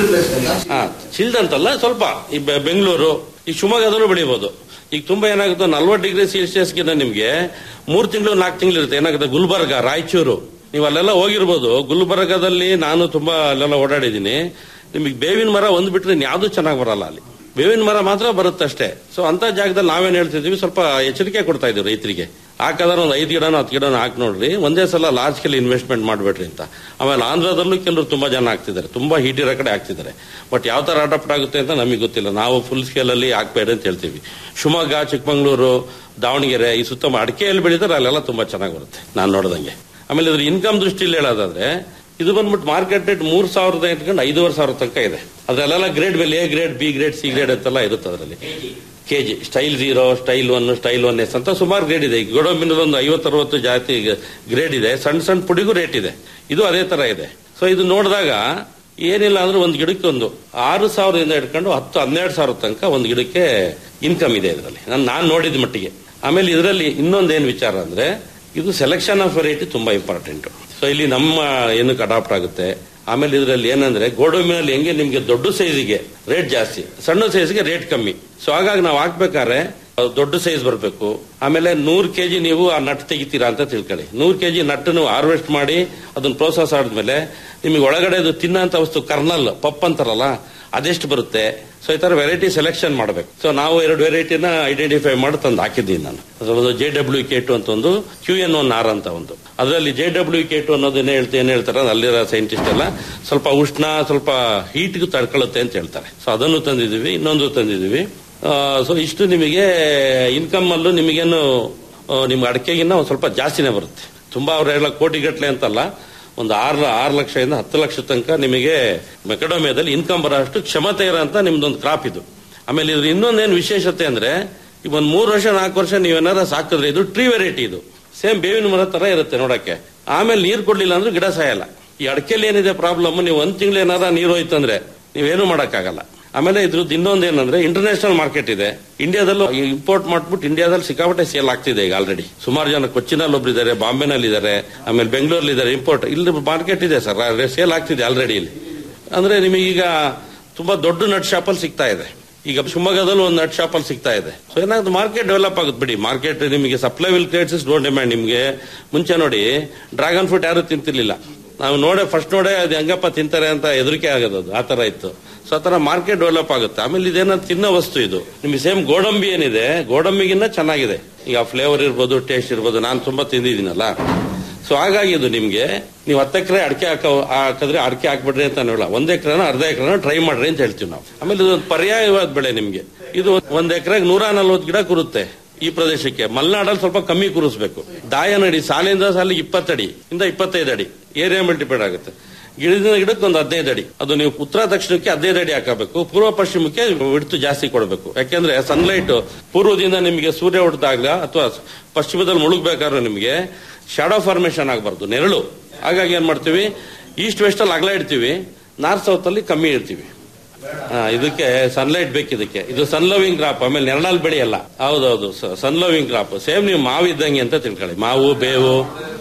R: ಹಾ ಚಿಲ್ಡ್ ಅಂತಲ್ಲ ಸ್ವಲ್ಪ ಈ ಬೆ- ಬೆಂಗಳೂರು ಈ ಶಿವಮೊಗ್ಗದಲ್ಲೂ ಬೆಳಿಬಹುದು ಈಗ ತುಂಬಾ ಏನಾಗುತ್ತೆ ನಲ್ವತ್ತು ಡಿಗ್ರಿ ಸೆಲ್ಸಿಯಸ್ಗಿಂತ ನಿಮ್ಗೆ ಮೂರ್ ತಿಂಗಳು ನಾಲ್ಕು ತಿಂಗಳು ಇರುತ್ತೆ ಏನಾಗುತ್ತೆ ಗುಲ್ಬರ್ಗ ರಾಯಚೂರು ನೀವು ಅಲ್ಲೆಲ್ಲ ಹೋಗಿರ್ಬೋದು ಗುಲ್ಬರ್ಗದಲ್ಲಿ ನಾನು ತುಂಬಾ ಅಲ್ಲೆಲ್ಲ ಓಡಾಡಿದ್ದೀನಿ ನಿಮಗೆ ಬೇವಿನ ಮರ ಒಂದ್ ಬಿಟ್ರೆ ಯಾವ್ದು ಚೆನ್ನಾಗಿ ಬರಲ್ಲ ಅಲ್ಲಿ ಬೇವಿನ ಮರ ಮಾತ್ರ ಬರುತ್ತೆ ಅಷ್ಟೇ ಸೊ ಅಂತ ಜಾಗದಲ್ಲಿ ನಾವೇನ್ ಹೇಳ್ತಿದ್ವಿ ಸ್ವಲ್ಪ ಎಚ್ಚರಿಕೆ ಕೊಡ್ತಾ ಇದೀವಿ ರೈತರಿಗೆ ಹಾಕಾದ್ರೆ ಒಂದು ಐದು ಗಿಡನೋ ಹತ್ತು ಗಿಡನೋ ಹಾಕಿ ನೋಡ್ರಿ ಒಂದೇ ಸಲ ಲಾರ್ಜ್ ಸ್ಕೇಲ್ ಇನ್ವೆಸ್ಟ್ಮೆಂಟ್ ಮಾಡ್ಬೇಡ್ರಿ ಅಂತ ಆಮೇಲೆ ಆಂಧ್ರದಲ್ಲೂ ಕೆಲವರು ತುಂಬಾ ಜನ ಆಗ್ತಿದ್ದಾರೆ ತುಂಬಾ ಹೀಟ್ ಇರೋ ಕಡೆ ಆಗ್ತಿದ್ದಾರೆ ಬಟ್ ಯಾವ ತರ ಅಡಾಪ್ಟ್ ಆಗುತ್ತೆ ಅಂತ ನಮಗೆ ಗೊತ್ತಿಲ್ಲ ನಾವು ಫುಲ್ ಸ್ಕೇಲ್ ಅಲ್ಲಿ ಹಾಕ್ಬೇಡಿ ಅಂತ ಹೇಳ್ತೀವಿ ಶಿವಮೊಗ್ಗ ಚಿಕ್ಕಮಂಗ್ಳೂರು ದಾವಣಗೆರೆ ಈ ಸುತ್ತ ಅಡಿಕೆಯಲ್ಲಿ ಬೆಳೀತಾರೆ ಅಲ್ಲೆಲ್ಲ ತುಂಬಾ ಚೆನ್ನಾಗಿ ಬರುತ್ತೆ ನಾನು ನೋಡ್ದಂಗೆ ಆಮೇಲೆ ಇದ್ರ ಇನ್ಕಮ್ ದೃಷ್ಟಿಯಲ್ಲಿ ಹೇಳೋದಾದ್ರೆ ಇದು ಬಂದ್ಬಿಟ್ಟು ಮಾರ್ಕೆಟ್ ರೇಟ್ ಮೂರ್ ಸಾವಿರದ ಇಟ್ಕೊಂಡು ಐದೂವರೆ ಸಾವಿರ ತನಕ ಇದೆ ಅದ್ರಲ್ಲೆಲ್ಲ ಗ್ರೇಡ್ ಮೇಲೆ A grade B grade C grade ಅಂತೆಲ್ಲ ಇರುತ್ತೆ ಅದರಲ್ಲಿ K G style zero style one style one S ಅಂತ ಸುಮಾರು ಗ್ರೇಡ್ ಇದೆ ಗೋಡಂಬಿನದ ಒಂದು ಐವತ್ತು ಅರವತ್ತು ಜಾತಿ ಗ್ರೇಡ್ ಇದೆ ಸಣ್ಣ ಸಣ್ಣ ಪುಡಿಗೂ ರೇಟ್ ಇದೆ ಇದು ಅದೇ ತರ ಇದೆ ಸೊ ಇದು ನೋಡಿದಾಗ ಏನಿಲ್ಲ ಅಂದ್ರೆ ಒಂದು ಗಿಡಕ್ಕೆ ಒಂದು ಆರು ಸಾವಿರದಿಂದ ಹಿಡ್ಕೊಂಡು ಹತ್ತು ಹನ್ನೆರಡು ಸಾವಿರ ತನಕ ಒಂದು ಗಿಡಕ್ಕೆ ಇನ್ಕಮ್ ಇದೆ ಇದರಲ್ಲಿ ನಾನು ನಾನು ನೋಡಿದ ಮಟ್ಟಿಗೆ ಆಮೇಲೆ ಇದರಲ್ಲಿ ಇನ್ನೊಂದೇನು ವಿಚಾರ ಅಂದ್ರೆ ಇದು ಸೆಲೆಕ್ಷನ್ ಆಫ್ ವೆರೈಟಿ ತುಂಬಾ ಇಂಪಾರ್ಟೆಂಟ್ ಸೊ ಇಲ್ಲಿ ನಮ್ಮ ಏನಕ್ಕೆ ಅಡಾಪ್ಟ್ ಆಗುತ್ತೆ ಆಮೇಲೆ ಇದರಲ್ಲಿ ಏನಂದ್ರೆ ಗೋಡಂಬಿನಲ್ಲಿ ಹೆಂಗೆ ನಿಮ್ಗೆ ದೊಡ್ಡ ಸೈಜಿಗೆ ರೇಟ್ ಜಾಸ್ತಿ ಸಣ್ಣ ಸೈಜ್ಗೆ ರೇಟ್ ಕಮ್ಮಿ ಸೊ ಹಾಗಾಗಿ ನಾವು ಹಾಕ್ಬೇಕಾದ್ರೆ ಅದು ದೊಡ್ಡ ಸೈಜ್ ಬರಬೇಕು ಆಮೇಲೆ ನೂರ್ ಕೆಜಿ ನೀವು ಆ ನಟ್ ತೆಗಿತೀರಾ ಅಂತ ತಿಳ್ಕೊಳ್ಳಿ ನೂರ್ ಕೆಜಿ ನಟ್ ನೀವು ಹಾರ್ವೆಸ್ಟ್ ಮಾಡಿ ಅದನ್ನ ಪ್ರೋಸೆಸ್ ಆದ್ಮೇಲೆ ನಿಮಗೆ ಒಳಗಡೆ ಅದು ತಿನ್ನಂತ ವಸ್ತು ಕರ್ನಲ್ ಪಪ್ ಅಂತಾರಲ್ಲ ಅದೆಷ್ಟು ಬರುತ್ತೆ ಸೊ ಈ ತರ ವೆರೈಟಿ ಸೆಲೆಕ್ಷನ್ ಮಾಡಬೇಕು ಸೊ ನಾವು ಎರಡು ವೆರೈಟಿನ ಐಡೆಂಟಿಫೈ ಮಾಡಿ ತಂದು ಹಾಕಿದ್ದೀನಿ ನಾನು ಅದರದ್ದು ಜೆ ಡಬ್ಲ್ಯೂ ಕೆ ಟು ಅಂತ ಒಂದು ಕ್ಯೂ ಎನ್ ಒನ್ ಆರ್ ಅಂತ ಒಂದು ಅದರಲ್ಲಿ ಜೆ ಡಬ್ಲ್ಯೂ ಕೆ ಟು ಅನ್ನೋದು ಏನ್ ಹೇಳ್ತಾ ಏನ್ ಹೇಳ್ತಾರೆ ಅಂದ್ರೆ ಅಲ್ಲಿರೋ ಸೈಂಟಿಸ್ಟ್ ಎಲ್ಲ ಸ್ವಲ್ಪ ಉಷ್ಣ ಸ್ವಲ್ಪ ಹೀಟ್ಗೂ ತಡ್ಕೊಳ್ಳುತ್ತೆ ಅಂತ ಹೇಳ್ತಾರೆ ಸೊ ಅದನ್ನು ತಂದಿದ್ದೀವಿ ಇನ್ನೊಂದು ತಂದಿದ್ದೀವಿ ಸೊ ಇಷ್ಟು ನಿಮಗೆ ಇನ್ಕಮ್ ಅಲ್ಲೂ ನಿಮಗೇನು ಆ, ನಿಮ್ಮ ಅಡಿಕೆಗಿನ್ನ ಒಂದು ಸ್ವಲ್ಪ ಜಾಸ್ತಿನೇ ಬರುತ್ತೆ ತುಂಬಾ ಅವ್ರು ಹೇಳ ಕೋಟಿಗಟ್ಲೆ ಅಂತಲ್ಲ ಒಂದು ಆರು ಆರು ಲಕ್ಷದಿಂದ ಹತ್ತು ಲಕ್ಷ ತನಕ ನಿಮಗೆ ಮೆಕಡೋಮಿಯಾದಲ್ಲಿ ಇನ್ಕಮ್ ಬರೋ ಅಷ್ಟು ಕ್ಷಮತೆ ಇರೋಂತ ನಿಮ್ದೊಂದು ಕ್ರಾಪ್ ಇದು ಆಮೇಲೆ ಇದ್ರ ಇನ್ನೊಂದೇನು ವಿಶೇಷತೆ ಅಂದ್ರೆ ಈಗ ಒಂದ್ ಮೂರು ವರ್ಷ ನಾಲ್ಕು ವರ್ಷ ನೀವೇನಾರ ಸಾಕಿದ್ರೆ ಇದು ಟ್ರೀ ವೆರೈಟಿ ಇದು ಸೇಮ್ ಬೇವಿನ ಮರ ತರ ಇರುತ್ತೆ ನೋಡಕ್ಕೆ ಆಮೇಲೆ ನೀರು ಕೊಡ್ಲಿಲ್ಲ ಅಂದ್ರೆ ಗಿಡ ಸಾಯಲ್ಲ ಈ ಅಡಕೆಲಿ ಏನಿದೆ ಪ್ರಾಬ್ಲಮ್ ನೀವು ಒಂದ್ ತಿಂಗಳು ಏನಾರ ನೀರು ಹೋಯ್ತಂದ್ರೆ ನೀವೇನು ಮಾಡಕ್ಕಾಗಲ್ಲ ಆಮೇಲೆ ಇದ್ರದ್ದು ಇನ್ನೊಂದು ಏನಂದ್ರೆ ಇಂಟರ್ನ್ಯಾಷನಲ್ ಮಾರ್ಕೆಟ್ ಇದೆ ಇಂಡಿಯಾದಲ್ಲೂ ಇಂಪೋರ್ಟ್ ಮಾಡ್ಬಿಟ್ಟು ಇಂಡಿಯಾದಲ್ಲಿ ಸಿಕ್ಕಾಪಟ್ಟೆ ಸೇಲ್ ಆಗ್ತಿದೆ ಈಗ ಆಲ್ರೆಡಿ ಸುಮಾರು ಜನ ಕೊಚ್ಚಿನಲ್ಲಿ ಒಬ್ರು ಇದ್ದಾರೆ ಬಾಂಬೆನಲ್ಲಿ ಇದ್ದಾರೆ ಆಮೇಲೆ ಬೆಂಗಳೂರಲ್ಲಿ ಇದ್ದಾರೆ ಇಂಪೋರ್ಟ್ ಇಲ್ಲಿ ಮಾರ್ಕೆಟ್ ಇದೆ ಸರ್ ಸೇಲ್ ಆಗ್ತಿದೆ ಆಲ್ರೆಡಿ ಇಲ್ಲಿ ಅಂದ್ರೆ ನಿಮಗೆ ಈಗ ತುಂಬಾ ದೊಡ್ಡ ನಟ್ ಶಾಪ್ ಅಲ್ಲಿ ಸಿಗ್ತಾ ಇದೆ ಈಗ ಶಿವಮೊಗ್ಗದಲ್ಲಿ ಒಂದು ನಟ್ ಶಾಪ್ ಅಲ್ಲಿ ಸಿಗ್ತಾ ಇದೆ ಸೊ ಏನಾದ್ರು ಮಾರ್ಕೆಟ್ ಡೆವಲಪ್ ಆಗುತ್ತೆ ಬಿಡಿ ಮಾರ್ಕೆಟ್ ನಿಮಗೆ supply will creates is don't demand ನಿಮಗೆ ಮುಂಚೆ ನೋಡಿ ಡ್ರ್ಯಾಗನ್ ಫ್ರೂಟ್ ಯಾರು ತಿಂತಿರ್ಲಿಲ್ಲ ನಾವು ನೋಡೇ ಫಸ್ಟ್ ನೋಡೇ ಅದು ಹೆಂಗಪ್ಪ ತಿಂತಾರೆ ಅಂತ ಹೆದರಿಕೆ ಆಗೋದು ಅದು ಆ ತರ ಇತ್ತು ಸೊ ಆ ತರ ಮಾರ್ಕೆಟ್ ಡೆವಲಪ್ ಆಗುತ್ತೆ ಆಮೇಲೆ ಇದೇನೋ ತಿನ್ನೋ ವಸ್ತು ಇದು ನಿಮಗೆ ಸೇಮ್ ಗೋಡಂಬಿ ಏನಿದೆ ಗೋಡಂಬಿಗಿನ್ನ ಚೆನ್ನಾಗಿದೆ ಈಗ ಫ್ಲೇವರ್ ಇರ್ಬೋದು ಟೇಸ್ಟ್ ಇರ್ಬೋದು ನಾನು ತುಂಬಾ ತಿಂದಿದ್ದೀನಲ್ಲ ಸೊ ಹಾಗಾಗಿ ಇದು ನಿಮ್ಗೆ ನೀವು ಹತ್ತು ಎಕರೆ ಅಡಿಕೆ ಹಾಕ ಹಾಕಿದ್ರೆ ಅಡಿಕೆ ಹಾಕ್ಬಿಡ್ರಿ ಅಂತ ಹೇಳಲ್ಲ ಒಂದ್ ಎಕರೆನ ಅರ್ಧ ಎಕರೆನ ಟ್ರೈ ಮಾಡ್ರಿ ಅಂತ ಹೇಳ್ತೀವಿ ನಾವು ಆಮೇಲೆ ಇದೊಂದು ಪರ್ಯಾಯವಾದ ಬೆಳೆ ನಿಮ್ಗೆ ಇದು ಒಂದ್ ಎಕರೆಗೆ ನೂರ ನಲ್ವತ್ತು ಗಿಡ ಕೂರುತ್ತೆ ಈ ಪ್ರದೇಶಕ್ಕೆ ಮಲೆನಾಡಲ್ಲಿ ಸ್ವಲ್ಪ ಕಮ್ಮಿ ಕೂರಿಸ್ಬೇಕು ದಾಯ ನಡಿ ಸಾಲಿಂದ ಸಾಲಿಗೆ ಇಪ್ಪತ್ತಡಿ ಇಂದ ಇಪ್ಪತ್ತೈದು ಅಡಿ ಏರಿಯಾ ಮಲ್ಟಿಪೈಡ್ ಆಗುತ್ತೆ ಗಿಡದಿಂದ ಗಿಡಕ್ಕೆ ಒಂದು ಹದಿನೈದು ಅಡಿ ಅದು ನೀವು ಉತ್ತರ ದಕ್ಷಿಣಕ್ಕೆ ಹದಿನೈದು ಅಡಿ ಹಾಕಬೇಕು ಪೂರ್ವ ಪಶ್ಚಿಮಕ್ಕೆ ಹಿಡಿತು ಜಾಸ್ತಿ ಕೊಡಬೇಕು ಯಾಕೆಂದ್ರೆ ಸನ್ಲೈಟ್ ಪೂರ್ವದಿಂದ ನಿಮಗೆ ಸೂರ್ಯ ಹೊಡೆದಾಗ ಅಥವಾ ಪಶ್ಚಿಮದಲ್ಲಿ ಮುಳುಗ್ಬೇಕಾದ್ರೆ ನಿಮಗೆ ಶಾಡೋ ಫಾರ್ಮೇಶನ್ ಆಗಬಾರ್ದು ನೆರಳು ಹಾಗಾಗಿ ಏನ್ ಮಾಡ್ತೀವಿ ಈಸ್ಟ್ ವೆಸ್ಟ್ ಅಲ್ಲಿ ಅಗಲ ಇಡ್ತೀವಿ ನಾರ್ತ್ ಸೌತ್ ಅಲ್ಲಿ ಕಮ್ಮಿ ಇಡ್ತೀವಿ ಆ, ಇದಕ್ಕೆ ಸನ್ಲೈಟ್ ಬೇಕು ಇದಕ್ಕೆ ಇದು ಸನ್ ಲವಿಂಗ್ ಕ್ರಾಪ್ ಆಮೇಲೆ ನೆರಳಲ್ಲಿ ಬೆಳೆಯಲ್ಲ ಹೌದೌದು ಸನ್ ಲವಿಂಗ್ ಕ್ರಾಪ್ ಸೇಮ್ ನೀವು ಮಾವು ಇದ್ದಂಗೆ ಅಂತ ತಿಳ್ಕೊಳ್ಳಿ ಮಾವು ಬೇವು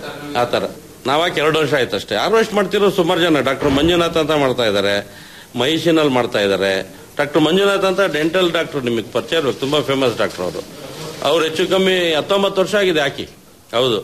R: ಆ ತರ ನಾವಾಕೆ ಎರಡು ವರ್ಷ ಆಯ್ತು ಅಷ್ಟೇ ಹಾರ್ವೆಸ್ಟ್ ಮಾಡ್ತಿರೋ ಸುಮಾರು ಜನ ಡಾಕ್ಟರ್ ಮಂಜುನಾಥ್ ಅಂತ ಮಾಡ್ತಾ ಇದ್ದಾರೆ ಮಹಿಷಿನಲ್ಲಿ ಮಾಡ್ತಾ ಇದ್ದಾರೆ ಡಾಕ್ಟರ್ ಮಂಜುನಾಥ್ ಅಂತ ಡೆಂಟಲ್ ಡಾಕ್ಟರ್ ನಿಮಗೆ ಪರಿಚಯ ಇರ್ಬೇಕು ತುಂಬಾ ಫೇಮಸ್ ಡಾಕ್ಟರ್ ಅವರು ಅವ್ರು ಹೆಚ್ಚು ಕಮ್ಮಿ ಹತ್ತೊಂಬತ್ತು ವರ್ಷ ಆಗಿದೆ ಹಾಕಿ ಹೌದು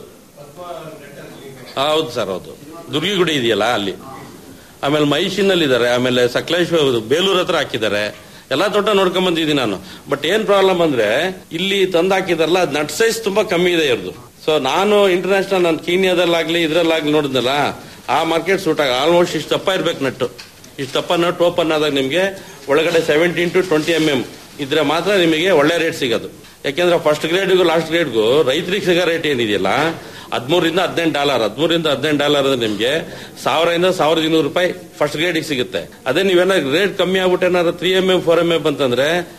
R: ಆ, ಹೌದು ಸರ್ ಹೌದು ದುರ್ಗಿಗುಡಿ ಇದೆಯಲ್ಲ ಅಲ್ಲಿ ಆಮೇಲೆ ಮೈಸೂರಿನಲ್ಲಿ ಇದ್ದಾರೆ ಆಮೇಲೆ ಸಕಲೇಶ್ವರ ಬೇಲೂರ್ ಹತ್ರ ಹಾಕಿದ್ದಾರೆ ಎಲ್ಲಾ ತೋಟ ನೋಡ್ಕೊಂಡ್ ಬಂದಿದ್ದೀನಿ ನಾನು ಬಟ್ ಏನ್ ಪ್ರಾಬ್ಲಮ್ ಅಂದ್ರೆ ಇಲ್ಲಿ ತಂದು ಹಾಕಿದಾರಲ್ಲ ನಟ್ ಸೈಜ್ ತುಂಬಾ ಕಮ್ಮಿ ಇದೆ ಇವ್ರದ್ದು ಸೊ ನಾನು ಇಂಟರ್ನ್ಯಾಷನಲ್ ನಾನು ಕೀನ್ಯಾದಲ್ಲಾಗ್ಲಿ ಇದ್ರಲ್ಲಾಗ್ಲಿ ನೋಡಿದ್ನಲ್ಲ ಆ ಮಾರ್ಕೆಟ್ ಸೂಟ್ ಆಗ ಆಲ್ಮೋಸ್ಟ್ ಇಷ್ಟು ದಪ್ಪ ಇರ್ಬೇಕು ನಟ್ಟು ಇಷ್ಟು ದಪ್ಪ ನಟ್ ಓಪನ್ ಆದಾಗ ನಿಮಗೆ ಒಳಗಡೆ seventeen to twenty M M ಇದ್ರೆ ಮಾತ್ರ ನಿಮಗೆ ಒಳ್ಳೆ ರೇಟ್ ಸಿಗೋದು ಯಾಕೆಂದ್ರೆ ಫಸ್ಟ್ ಗ್ರೇಡ್ಗೂ ಲಾಸ್ಟ್ ಗ್ರೇಡ್ಗೂ ರೈತರಿಗೆ ಸಿಗೋ ರೇಟ್ ಏನಿದೆಯಲ್ಲ ಹದಿಮೂರಿಂದ ಹದಿನೆಂಟು ಡಾಲರ್ ಹದಿಮೂರಿಂದ ಹದಿನೆಂಟು ಡಾಲರ್ ಅಂದ್ರೆ ನಿಮಗೆ ಸಾವಿರದಿಂದ ಸಾವಿರದ ಇನ್ನೂರು ರೂಪಾಯಿ ಫಸ್ಟ್ ಗ್ರೇಡಿಗೆ ಸಿಗುತ್ತೆ ಅದೇ ನೀವೇನಾದ್ರು ರೇಟ್ ಕಮ್ಮಿ ಆಗ್ಬಿಟ್ಟು ಏನಾದ್ರು three M M four M M ಅಂತಂದ್ರೆ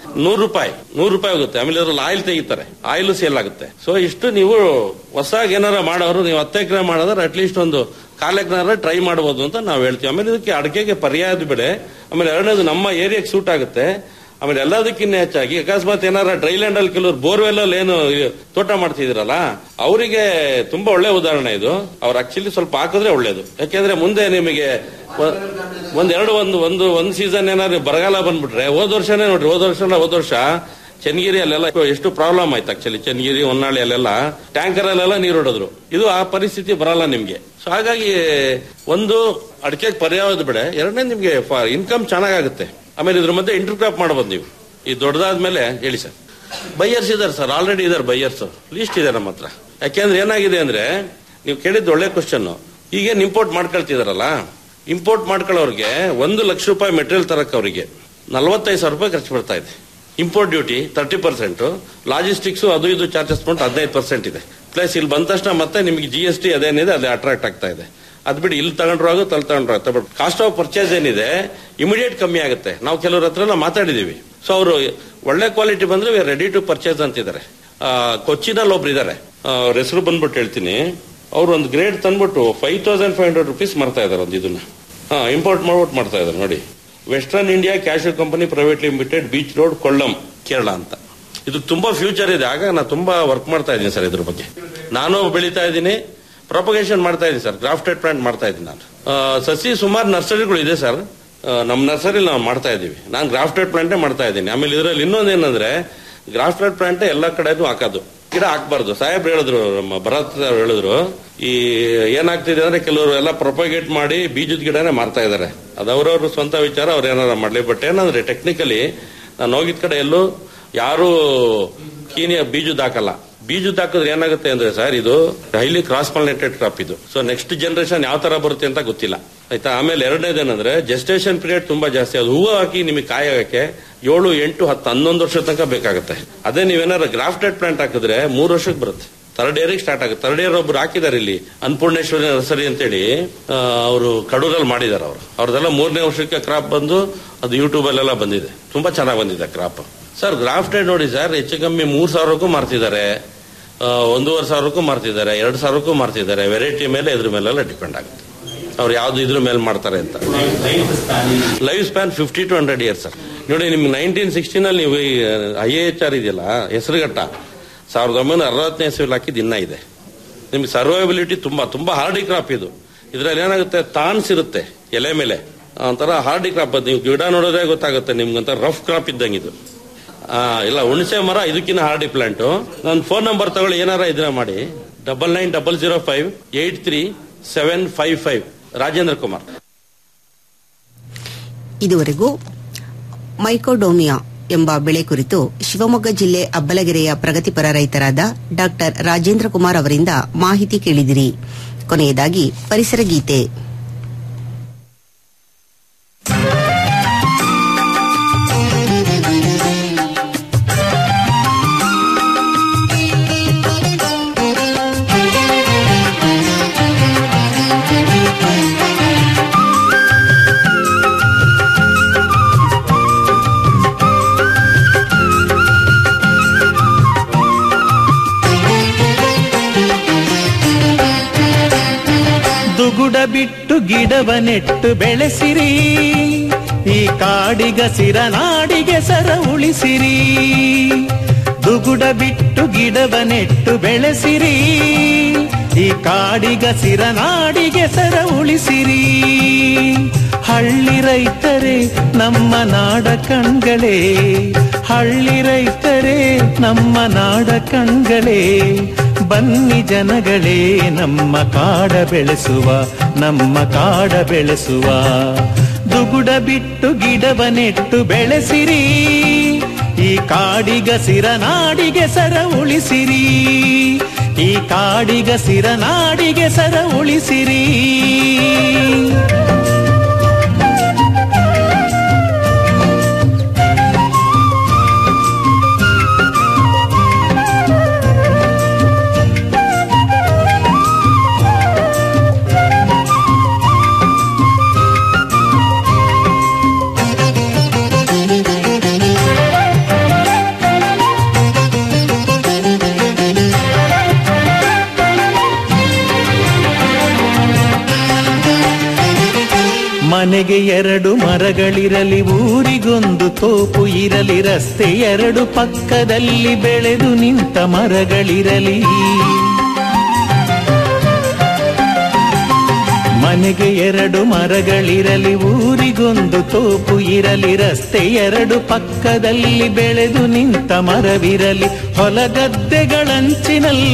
R: ನೂರು ರೂಪಾಯಿ ನೂರು ರೂಪಾಯಿ ಹೋಗುತ್ತೆ ಆಮೇಲೆ ಅದ್ರಲ್ಲಿ ಆಯಿಲ್ ತೆಗಿತಾರೆ ಆಯಿಲ್ ಸೇಲ್ ಆಗುತ್ತೆ ಸೊ ಇಷ್ಟು ನೀವು ಹೊಸದಾಗಿ ಏನಾರ ಮಾಡೋರು ನೀವು ಹತ್ತು ಎಕರೆ ಮಾಡಿದ್ರೆ ಅಟ್ಲೀಸ್ಟ್ ಒಂದು ಕಾಲ್ ಎಕರೆ ಟ್ರೈ ಮಾಡಬಹುದು ಅಂತ ನಾವು ಹೇಳ್ತೀವಿ ಆಮೇಲೆ ಇದಕ್ಕೆ ಅಡಿಕೆಗೆ ಪರ್ಯಾಯದ ಬೆಳೆ ಆಮೇಲೆ ಎರಡನೇದು ನಮ್ಮ ಏರಿಯಾಗೆ ಸೂಟ್ ಆಗುತ್ತೆ ಆಮೇಲೆ ಎಲ್ಲದಕ್ಕಿಂತ ಹೆಚ್ಚಾಗಿ ಅಕಸ್ಮಾತ್ ಏನಾರ ಡ್ರೈ ಲ್ಯಾಂಡ್ ಅಲ್ಲಿ ಕೆಲವರು ಬೋರ್ವೆಲ್ ಅಲ್ಲಿ ಏನು ತೋಟ ಮಾಡ್ತಿದ್ರಲ್ಲ ಅವರಿಗೆ ತುಂಬಾ ಒಳ್ಳೆ ಉದಾಹರಣೆ ಇದು ಅವ್ರು ಆಕ್ಚುಲಿ ಸ್ವಲ್ಪ ಹಾಕಿದ್ರೆ ಒಳ್ಳೇದು ಯಾಕೆಂದ್ರೆ ಮುಂದೆ ನಿಮಗೆ ಒ- ಒಂದ್ ಎರಡು ಒಂದು ಒಂದು ಒಂದ್ ಸೀಸನ್ ಏನಾದ್ರು ಬರಗಾಲ ಬಂದ್ಬಿಟ್ರೆ ಹೋದ ವರ್ಷನೇ ನೋಡ್ರಿ ಹೋದ ವರ್ಷ ಹೋದ ವರ್ಷ ಚನ್ನಗಿರಿ ಅಲ್ಲೆಲ್ಲ ಎಷ್ಟು ಪ್ರಾಬ್ಲಮ್ ಆಯ್ತು ಆಕ್ಚುಲಿ ಚನ್ನಗಿರಿ ಹೊನ್ನಾಳಿ ಅಲ್ಲೆಲ್ಲ ಟ್ಯಾಂಕರ್ ಅಲ್ಲೆಲ್ಲ ನೀರು ಹೊಡೋದ್ರು ಇದು ಆ ಪರಿಸ್ಥಿತಿ ಬರಲ್ಲ ನಿಮ್ಗೆ ಸೊ ಹಾಗಾಗಿ ಒಂದು ಅಡಿಕೆಗೆ ಪರ್ಯಾಯದ ಬೆಳೆ ಎರಡನೇ ನಿಮ್ಗೆ ಇನ್ಕಮ್ ಚೆನ್ನಾಗಾಗುತ್ತೆ ಆಮೇಲೆ ಇದ್ರ ಮಧ್ಯೆ ಇಂಟರ್ ಕ್ರಾಪ್ ಮಾಡಬಹುದು ನೀವು ಈ ದೊಡ್ಡದಾದ್ಮೇಲೆ ಹೇಳಿ ಸರ್ ಬೈಯರ್ಸ್ ಇದಾರೆ ಸರ್ ಆಲ್ರೆಡಿ ಇದಾರೆ ಬೈಯರ್ಸ್ ಲೀಸ್ಟ್ ಇದೆ ನಮ್ಮ ಹತ್ರ ಯಾಕೆಂದ್ರೆ ಏನಾಗಿದೆ ಅಂದ್ರೆ ನೀವು ಕೇಳಿದ್ದು ಒಳ್ಳೆ ಕ್ವಶನ್ ಈಗೇನು ಇಂಪೋರ್ಟ್ ಮಾಡ್ಕೊಳ್ತಿದಾರಲ್ಲ ಇಂಪೋರ್ಟ್ ಮಾಡ್ಕೊಳ್ಳೋರಿಗೆ ಒಂದು ಲಕ್ಷ ರೂಪಾಯಿ ಮೆಟೀರಿಯಲ್ ತರಕ್ಕೆ ಅವರಿಗೆ ನಲವತ್ತೈದು ಸಾವಿರ ರೂಪಾಯಿ ಖರ್ಚು ಬರ್ತಾ ಇದೆ import duty thirty percent logistics ಅದು ಇದು ಚಾರ್ಜಸ್ ಬಂದು ಹದಿನೈದು ಪರ್ಸೆಂಟ್ ಇದೆ ಪ್ಲಸ್ ಇಲ್ಲಿ ಬಂದ ತಕ್ಷಣ ಮತ್ತೆ ನಿಮಗೆ ಜಿ ಎಸ್ ಟಿ ಅದೇನಿದೆ ಅದೇ ಅಟ್ರಾಕ್ಟ್ ಆಗ್ತಾ ಇದೆ ಅದ್ ಬಿಡಿ ಇಲ್ಲಿ ತಗೊಂಡ್ರು ಆಗುತ್ತೆ ಅಲ್ಲಿ ತಗೊಂಡ್ರು ಆಗುತ್ತೆ ಬಟ್ ಕಾಸ್ಟ್ ಆಫ್ ಪರ್ಚೇಸ್ ಏನಿದೆ ಇಮಿಡಿಯೇಟ್ ಕಮ್ಮಿ ಆಗುತ್ತೆ ನಾವು ಕೆಲವ್ರ ಹತ್ರ ಎಲ್ಲ ಮಾತಾಡಿದೀವಿ ಸೊ ಅವರು ಒಳ್ಳೆ ಕ್ವಾಲಿಟಿ ಬಂದ್ರೆ ವಿ ರೆಡಿ ಟು ಪರ್ಚೇಸ್ ಅಂತಿದ್ದಾರೆ ಆ, ಕೊಚ್ಚಿನಲ್ಲಿ ಒಬ್ರು ಇದ್ದಾರೆ ಅವ್ರ ಹೆಸರು ಬಂದ್ಬಿಟ್ಟು ಹೇಳ್ತೀನಿ ಅವ್ರು ಒಂದು ಗ್ರೇಡ್ ತಂದ್ಬಿಟ್ಟು five thousand five hundred rupees ಮಾಡ್ತಾ ಇದಾರೆ ಒಂದು ಇದನ್ನ ಹಾ ಇಂಪೋರ್ಟ್ ಮಾಡ್ಬಿಟ್ಟು ಮಾಡ್ತಾ ಇದಾರೆ ನೋಡಿ western India cashew company private limited beach road Kollam Kerala ಅಂತ ಇದು ತುಂಬಾ ಫ್ಯೂಚರ್ ಇದೆ ಆಗ ನಾನು ತುಂಬಾ ವರ್ಕ್ ಮಾಡ್ತಾ ಇದ್ದೀನಿ ಸರ್ ಇದ್ರ ಬಗ್ಗೆ ನಾನು ಬೆಳೀತಾ ಇದ್ದೀನಿ ಪ್ರೊಪಗೇಷನ್ ಮಾಡ್ತಾ ಇದ್ದೀನಿ ಸರ್ ಗ್ರಾಫ್ಟೆಡ್ ಪ್ಲಾಂಟ್ ಮಾಡ್ತಾ ಇದ್ದೀನಿ ನಾನು ಆ, ಸಸಿ ಸುಮಾರು ನರ್ಸರಿಗಳು ಇದೆ ಸರ್ ನಮ್ಮ ನರ್ಸರಿ ನಾವು ಮಾಡ್ತಾ ಇದ್ದೀವಿ ನಾನು ಗ್ರಾಫ್ಟೆಡ್ ಪ್ಲಾಂಟೇ ಮಾಡ್ತಾ ಇದ್ದೀನಿ ಆಮೇಲೆ ಇದರಲ್ಲಿ ಇನ್ನೊಂದು ಏನಂದ್ರೆ ಗ್ರಾಫ್ಟೆಡ್ ಪ್ಲಾಂಟ್ ಎಲ್ಲ ಕಡೆನೂ ಹಾಕೋದು ಗಿಡ ಹಾಕ್ಬಾರ್ದು ಸಾಹೇಬ್ರು ಹೇಳಿದ್ರು ನಮ್ಮ ಭರತ್ ಅವ್ರು ಹೇಳಿದ್ರು ಈ ಏನಾಗ್ತಿದೆ ಅಂದ್ರೆ ಕೆಲವರು ಎಲ್ಲ ಪ್ರೊಪಗೇಟ್ ಮಾಡಿ ಬೀಜದ ಗಿಡನೇ ಮಾರ್ತಾ ಇದ್ದಾರೆ ಅದು ಅವ್ರವ್ರ ಸ್ವಂತ ವಿಚಾರ ಅವ್ರು ಏನಾರ ಮಾಡ್ಲಿ ಬಟ್ ಏನಂದ್ರೆ ಟೆಕ್ನಿಕಲಿ ನಾನು ಹೋಗಿದ ಕಡೆ ಎಲ್ಲೂ ಯಾರು ಕೀನಿಯ ಬೀಜದ ಹಾಕಲ್ಲ ಬೀಜದ ಹಾಕಿದ್ರೆ ಏನಾಗುತ್ತೆ ಅಂದ್ರೆ ಸರ್ ಇದು ಹೈಲಿ ಕ್ರಾಸ್ ಪಾಲಿನೇಟೆಡ್ ಕ್ರಾಪ್ ಇದು ಸೊ ನೆಕ್ಸ್ಟ್ ಜನರೇಷನ್ ಯಾವ ತರ ಬರುತ್ತೆ ಅಂತ ಗೊತ್ತಿಲ್ಲ ಆಯ್ತಾ ಆಮೇಲೆ ಎರಡನೇದೇನಂದ್ರೆ ಜೆಸ್ಟೇಷನ್ ಪೀರಿಯಡ್ ತುಂಬಾ ಜಾಸ್ತಿ ಅದು ಹೂವು ಹಾಕಿ ನಿಮಗೆ ಕಾಯಿ ಆಗಕ್ಕೆ ಏಳು ಎಂಟು ಹತ್ತು ಹನ್ನೊಂದು ವರ್ಷ ತನಕ ಬೇಕಾಗುತ್ತೆ ಅದೇ ನೀವೇನಾದ್ರು ಗ್ರಾಫ್ಟೆಡ್ ಪ್ಲಾಂಟ್ ಹಾಕಿದ್ರೆ ಮೂರು ವರ್ಷಕ್ಕೆ ಬರುತ್ತೆ ಥರ್ಡ್ ಇಯರ್ಗೆ ಸ್ಟಾರ್ಟ್ ಆಗುತ್ತೆ ಥರ್ಡ್ ಇಯರ್ ಒಬ್ರು ಹಾಕಿದ್ದಾರೆ ಇಲ್ಲಿ ಅನ್ನಪೂರ್ಣೇಶ್ವರಿ ನರ್ಸರಿ ಅಂತೇಳಿ ಅವರು ಕಡೂರಲ್ಲಿ ಮಾಡಿದ್ದಾರೆ ಅವರು ಅವ್ರದೆಲ್ಲ ಮೂರನೇ ವರ್ಷಕ್ಕೆ ಕ್ರಾಪ್ ಬಂದು ಅದು ಯೂಟ್ಯೂಬ್ ಅಲ್ಲೆಲ್ಲ ಬಂದಿದೆ ತುಂಬಾ ಚೆನ್ನಾಗಿ ಬಂದಿದೆ ಕ್ರಾಪ್ ಸರ್ ಗ್ರಾಫ್ಟೆಡ್ ನೋಡಿ ಸರ್ ಹೆಚ್ಚು ಕಮ್ಮಿ ಮೂರ್ ಸಾವಿರಕ್ಕೂ ಮಾರ್ತಿದ್ದಾರೆ ಆ, ಒಂದೂವರೆ ಸಾವಿರಕ್ಕೂ ಮಾರ್ತಿದ್ದಾರೆ ಎರಡು ಸಾವಿರಕ್ಕೂ ಮಾರ್ತಿದ್ದಾರೆ ವೆರೈಟಿ ಮೇಲೆ ಇದ್ರ ಮೇಲೆಲ್ಲ ಡಿಪೆಂಡ್ ಆಗುತ್ತೆ ಅವ್ರು ಯಾವ್ದು ಇದ್ರ ಮೇಲೆ ಮಾಡ್ತಾರೆ ಅಂತ life span fifty to hundred years sir ನೋಡಿ ನಿಮ್ಗೆ ನೈನ್ಟೀನ್ ಸಿಕ್ಸ್ಟೀನಲ್ಲಿ ನೀವು ಐ ಎ ಎಚ್ ಆರ್ ಇದೆಯಲ್ಲ ಹೆಸರುಘಟ್ಟ ಸಾವಿರದ ಒಂಬೈನೂರ ಅರವತ್ತನೇ ಇಸ್ವಿಲ್ ಹಾಕಿದ್ದು ಇನ್ನ ಇದೆ ನಿಮ್ಗೆ ಸರ್ವೈಬಿಲಿಟಿ ತುಂಬಾ ತುಂಬಾ ಹಾರ್ಡಿ ಕ್ರಾಪ್ ಇದು ಇದ್ರಲ್ಲಿ ಏನಾಗುತ್ತೆ ತಾನ್ಸ್ ಇರುತ್ತೆ ಎಲೆ ಮೇಲೆ ಒಂಥರ ಹಾರ್ಡಿ ಕ್ರಾಪ್ ನೀವು ಗಿಡ ನೋಡೋದೇ ಗೊತ್ತಾಗುತ್ತೆ ನಿಮ್ಗಂತ ರಫ್ ಕ್ರಾಪ್ ಇದ್ದಂಗೆ ಇದು ಆ, ಇಲ್ಲ ಹುಣಸೆ ಮರ ಇದಕ್ಕಿಂತ ಹಾರ್ಡಿ ಪ್ಲಾಂಟ್ ನನ್ನ ಫೋನ್ ನಂಬರ್ ತಗೊಳ್ಳಿ ಏನಾರ ಇದನ್ನ ಮಾಡಿ double nine double zero five eight three seven five five Rajendra Kumar
B: ಇದುವರೆಗೂ ಮೈಕೋಡೋಮಿಯಾ ಎಂಬ ಬೆಳೆ ಕುರಿತು ಶಿವಮೊಗ್ಗ ಜಿಲ್ಲೆ ಅಬ್ಬಲಗೆರೆಯ ಪ್ರಗತಿಪರ ರೈತರಾದ ಡಾಕ್ಟರ್ ರಾಜೇಂದ್ರ ಕುಮಾರ್ ಅವರಿಂದ ಮಾಹಿತಿ ಕೇಳಿದಿರಿ ಕೊನೆಯದಾಗಿ ಪರಿಸರ ಗೀತೆ
S: ದುಗುಡ ಬಿಟ್ಟು ಗಿಡವ ನೆಟ್ಟು ಬೆಳೆಸಿರಿ ಈ ಕಾಡಿಗಸಿರ ನಾಡಿಗೆ ಸರ ಉಳಿಸಿರಿ ದುಗುಡ ಬಿಟ್ಟು ಗಿಡವ ನೆಟ್ಟು ಬೆಳೆಸಿರಿ ಈ ಕಾಡಿಗಸಿರ ನಾಡಿಗೆ ಸರ ಉಳಿಸಿರಿ ಹಳ್ಳಿ ರೈತರೇ ನಮ್ಮ ನಾಡ ಕಣ್ಗಳೇ ಹಳ್ಳಿ ರೈತರೇ ನಮ್ಮ ನಾಡ ಕಣ್ಗಳೇ ಬನ್ನಿ ಜನಗಳೇ ನಮ್ಮ ಕಾಡ ಬೆಳೆಸುವ ನಮ್ಮ ಕಾಡ ಬೆಳೆಸುವ ದುಗುಡ ಬಿಟ್ಟು ಗಿಡವ ನೆಟ್ಟು ಬೆಳೆಸಿರಿ ಈ ಕಾಡಿಗಸಿರ ನಾಡಿಗೆ ಸರ ಉಳಿಸಿರಿ ಈ ಕಾಡಿಗಸಿರ ನಾಡಿಗೆ ಸರ ಉಳಿಸಿರಿ ಮನೆಗೆ ಎರಡು ಮರಗಳಿರಲಿ ಊರಿಗೊಂದು ತೋಪು ಇರಲಿ ರಸ್ತೆ ಎರಡು ಪಕ್ಕದಲ್ಲಿ ಬೆಳೆದು ನಿಂತ ಮರಗಳಿರಲಿ ಮನೆಗೆ ಎರಡು ಮರಗಳಿರಲಿ ಊರಿಗೊಂದು ತೋಪು ಇರಲಿ ರಸ್ತೆ ಎರಡು ಪಕ್ಕದಲ್ಲಿ ಬೆಳೆದು ನಿಂತ ಮರವಿರಲಿ ಹೊಲಗದ್ದೆಗಳಂಚಿನಲ್ಲಿ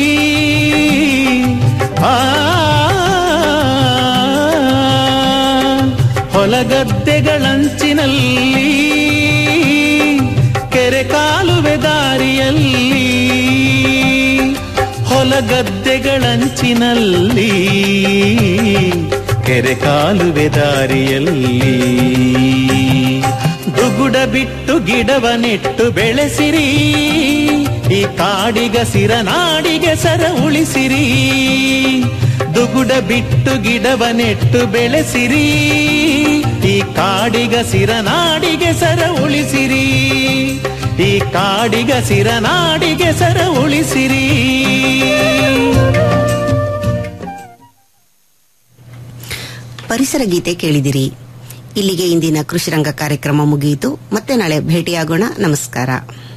S: ಆ ಹೊಲಗದ್ದೆಗಳಂಚಿನಲ್ಲಿ ಕೆರೆ ಕಾಲುವೆ ದಾರಿಯಲ್ಲಿ ಹೊಲಗದ್ದೆಗಳಂಚಿನಲ್ಲಿ ಕೆರೆ ಕಾಲುವೆ ದಾರಿಯಲ್ಲಿ ದುಗುಡ ಬಿಟ್ಟು ಗಿಡವ ನೆಟ್ಟು ಬೆಳೆಸಿರಿ ಈ ಕಾಡಿಗ ಸಿರ ನಾಡಿಗೆ ಸರ ಉಳಿಸಿರಿ ದುಗುಡ ಬಿಟ್ಟು ಗಿಡವ ನೆಟ್ಟು ಬೆಳೆಸಿರಿ ಈ ಕಾಡಿಗ ಸಿರ ನಾಡಿಗೆ ಸರ ಉಳಿಸಿರಿ ಈ ಕಾಡಿಗ ಸಿರ ನಾಡಿಗೆ ಸರ ಉಳಿಸಿರಿ
B: ಪರಿಸರ ಗೀತೆ ಕೇಳಿದಿರಿ ಇಲ್ಲಿಗೆ ಇಂದಿನ ಕೃಷಿರಂಗ ಕಾರ್ಯಕ್ರಮ ಮುಗಿಯಿತು ಮತ್ತೆ ನಾಳೆ ಭೇಟಿಯಾಗೋಣ ನಮಸ್ಕಾರ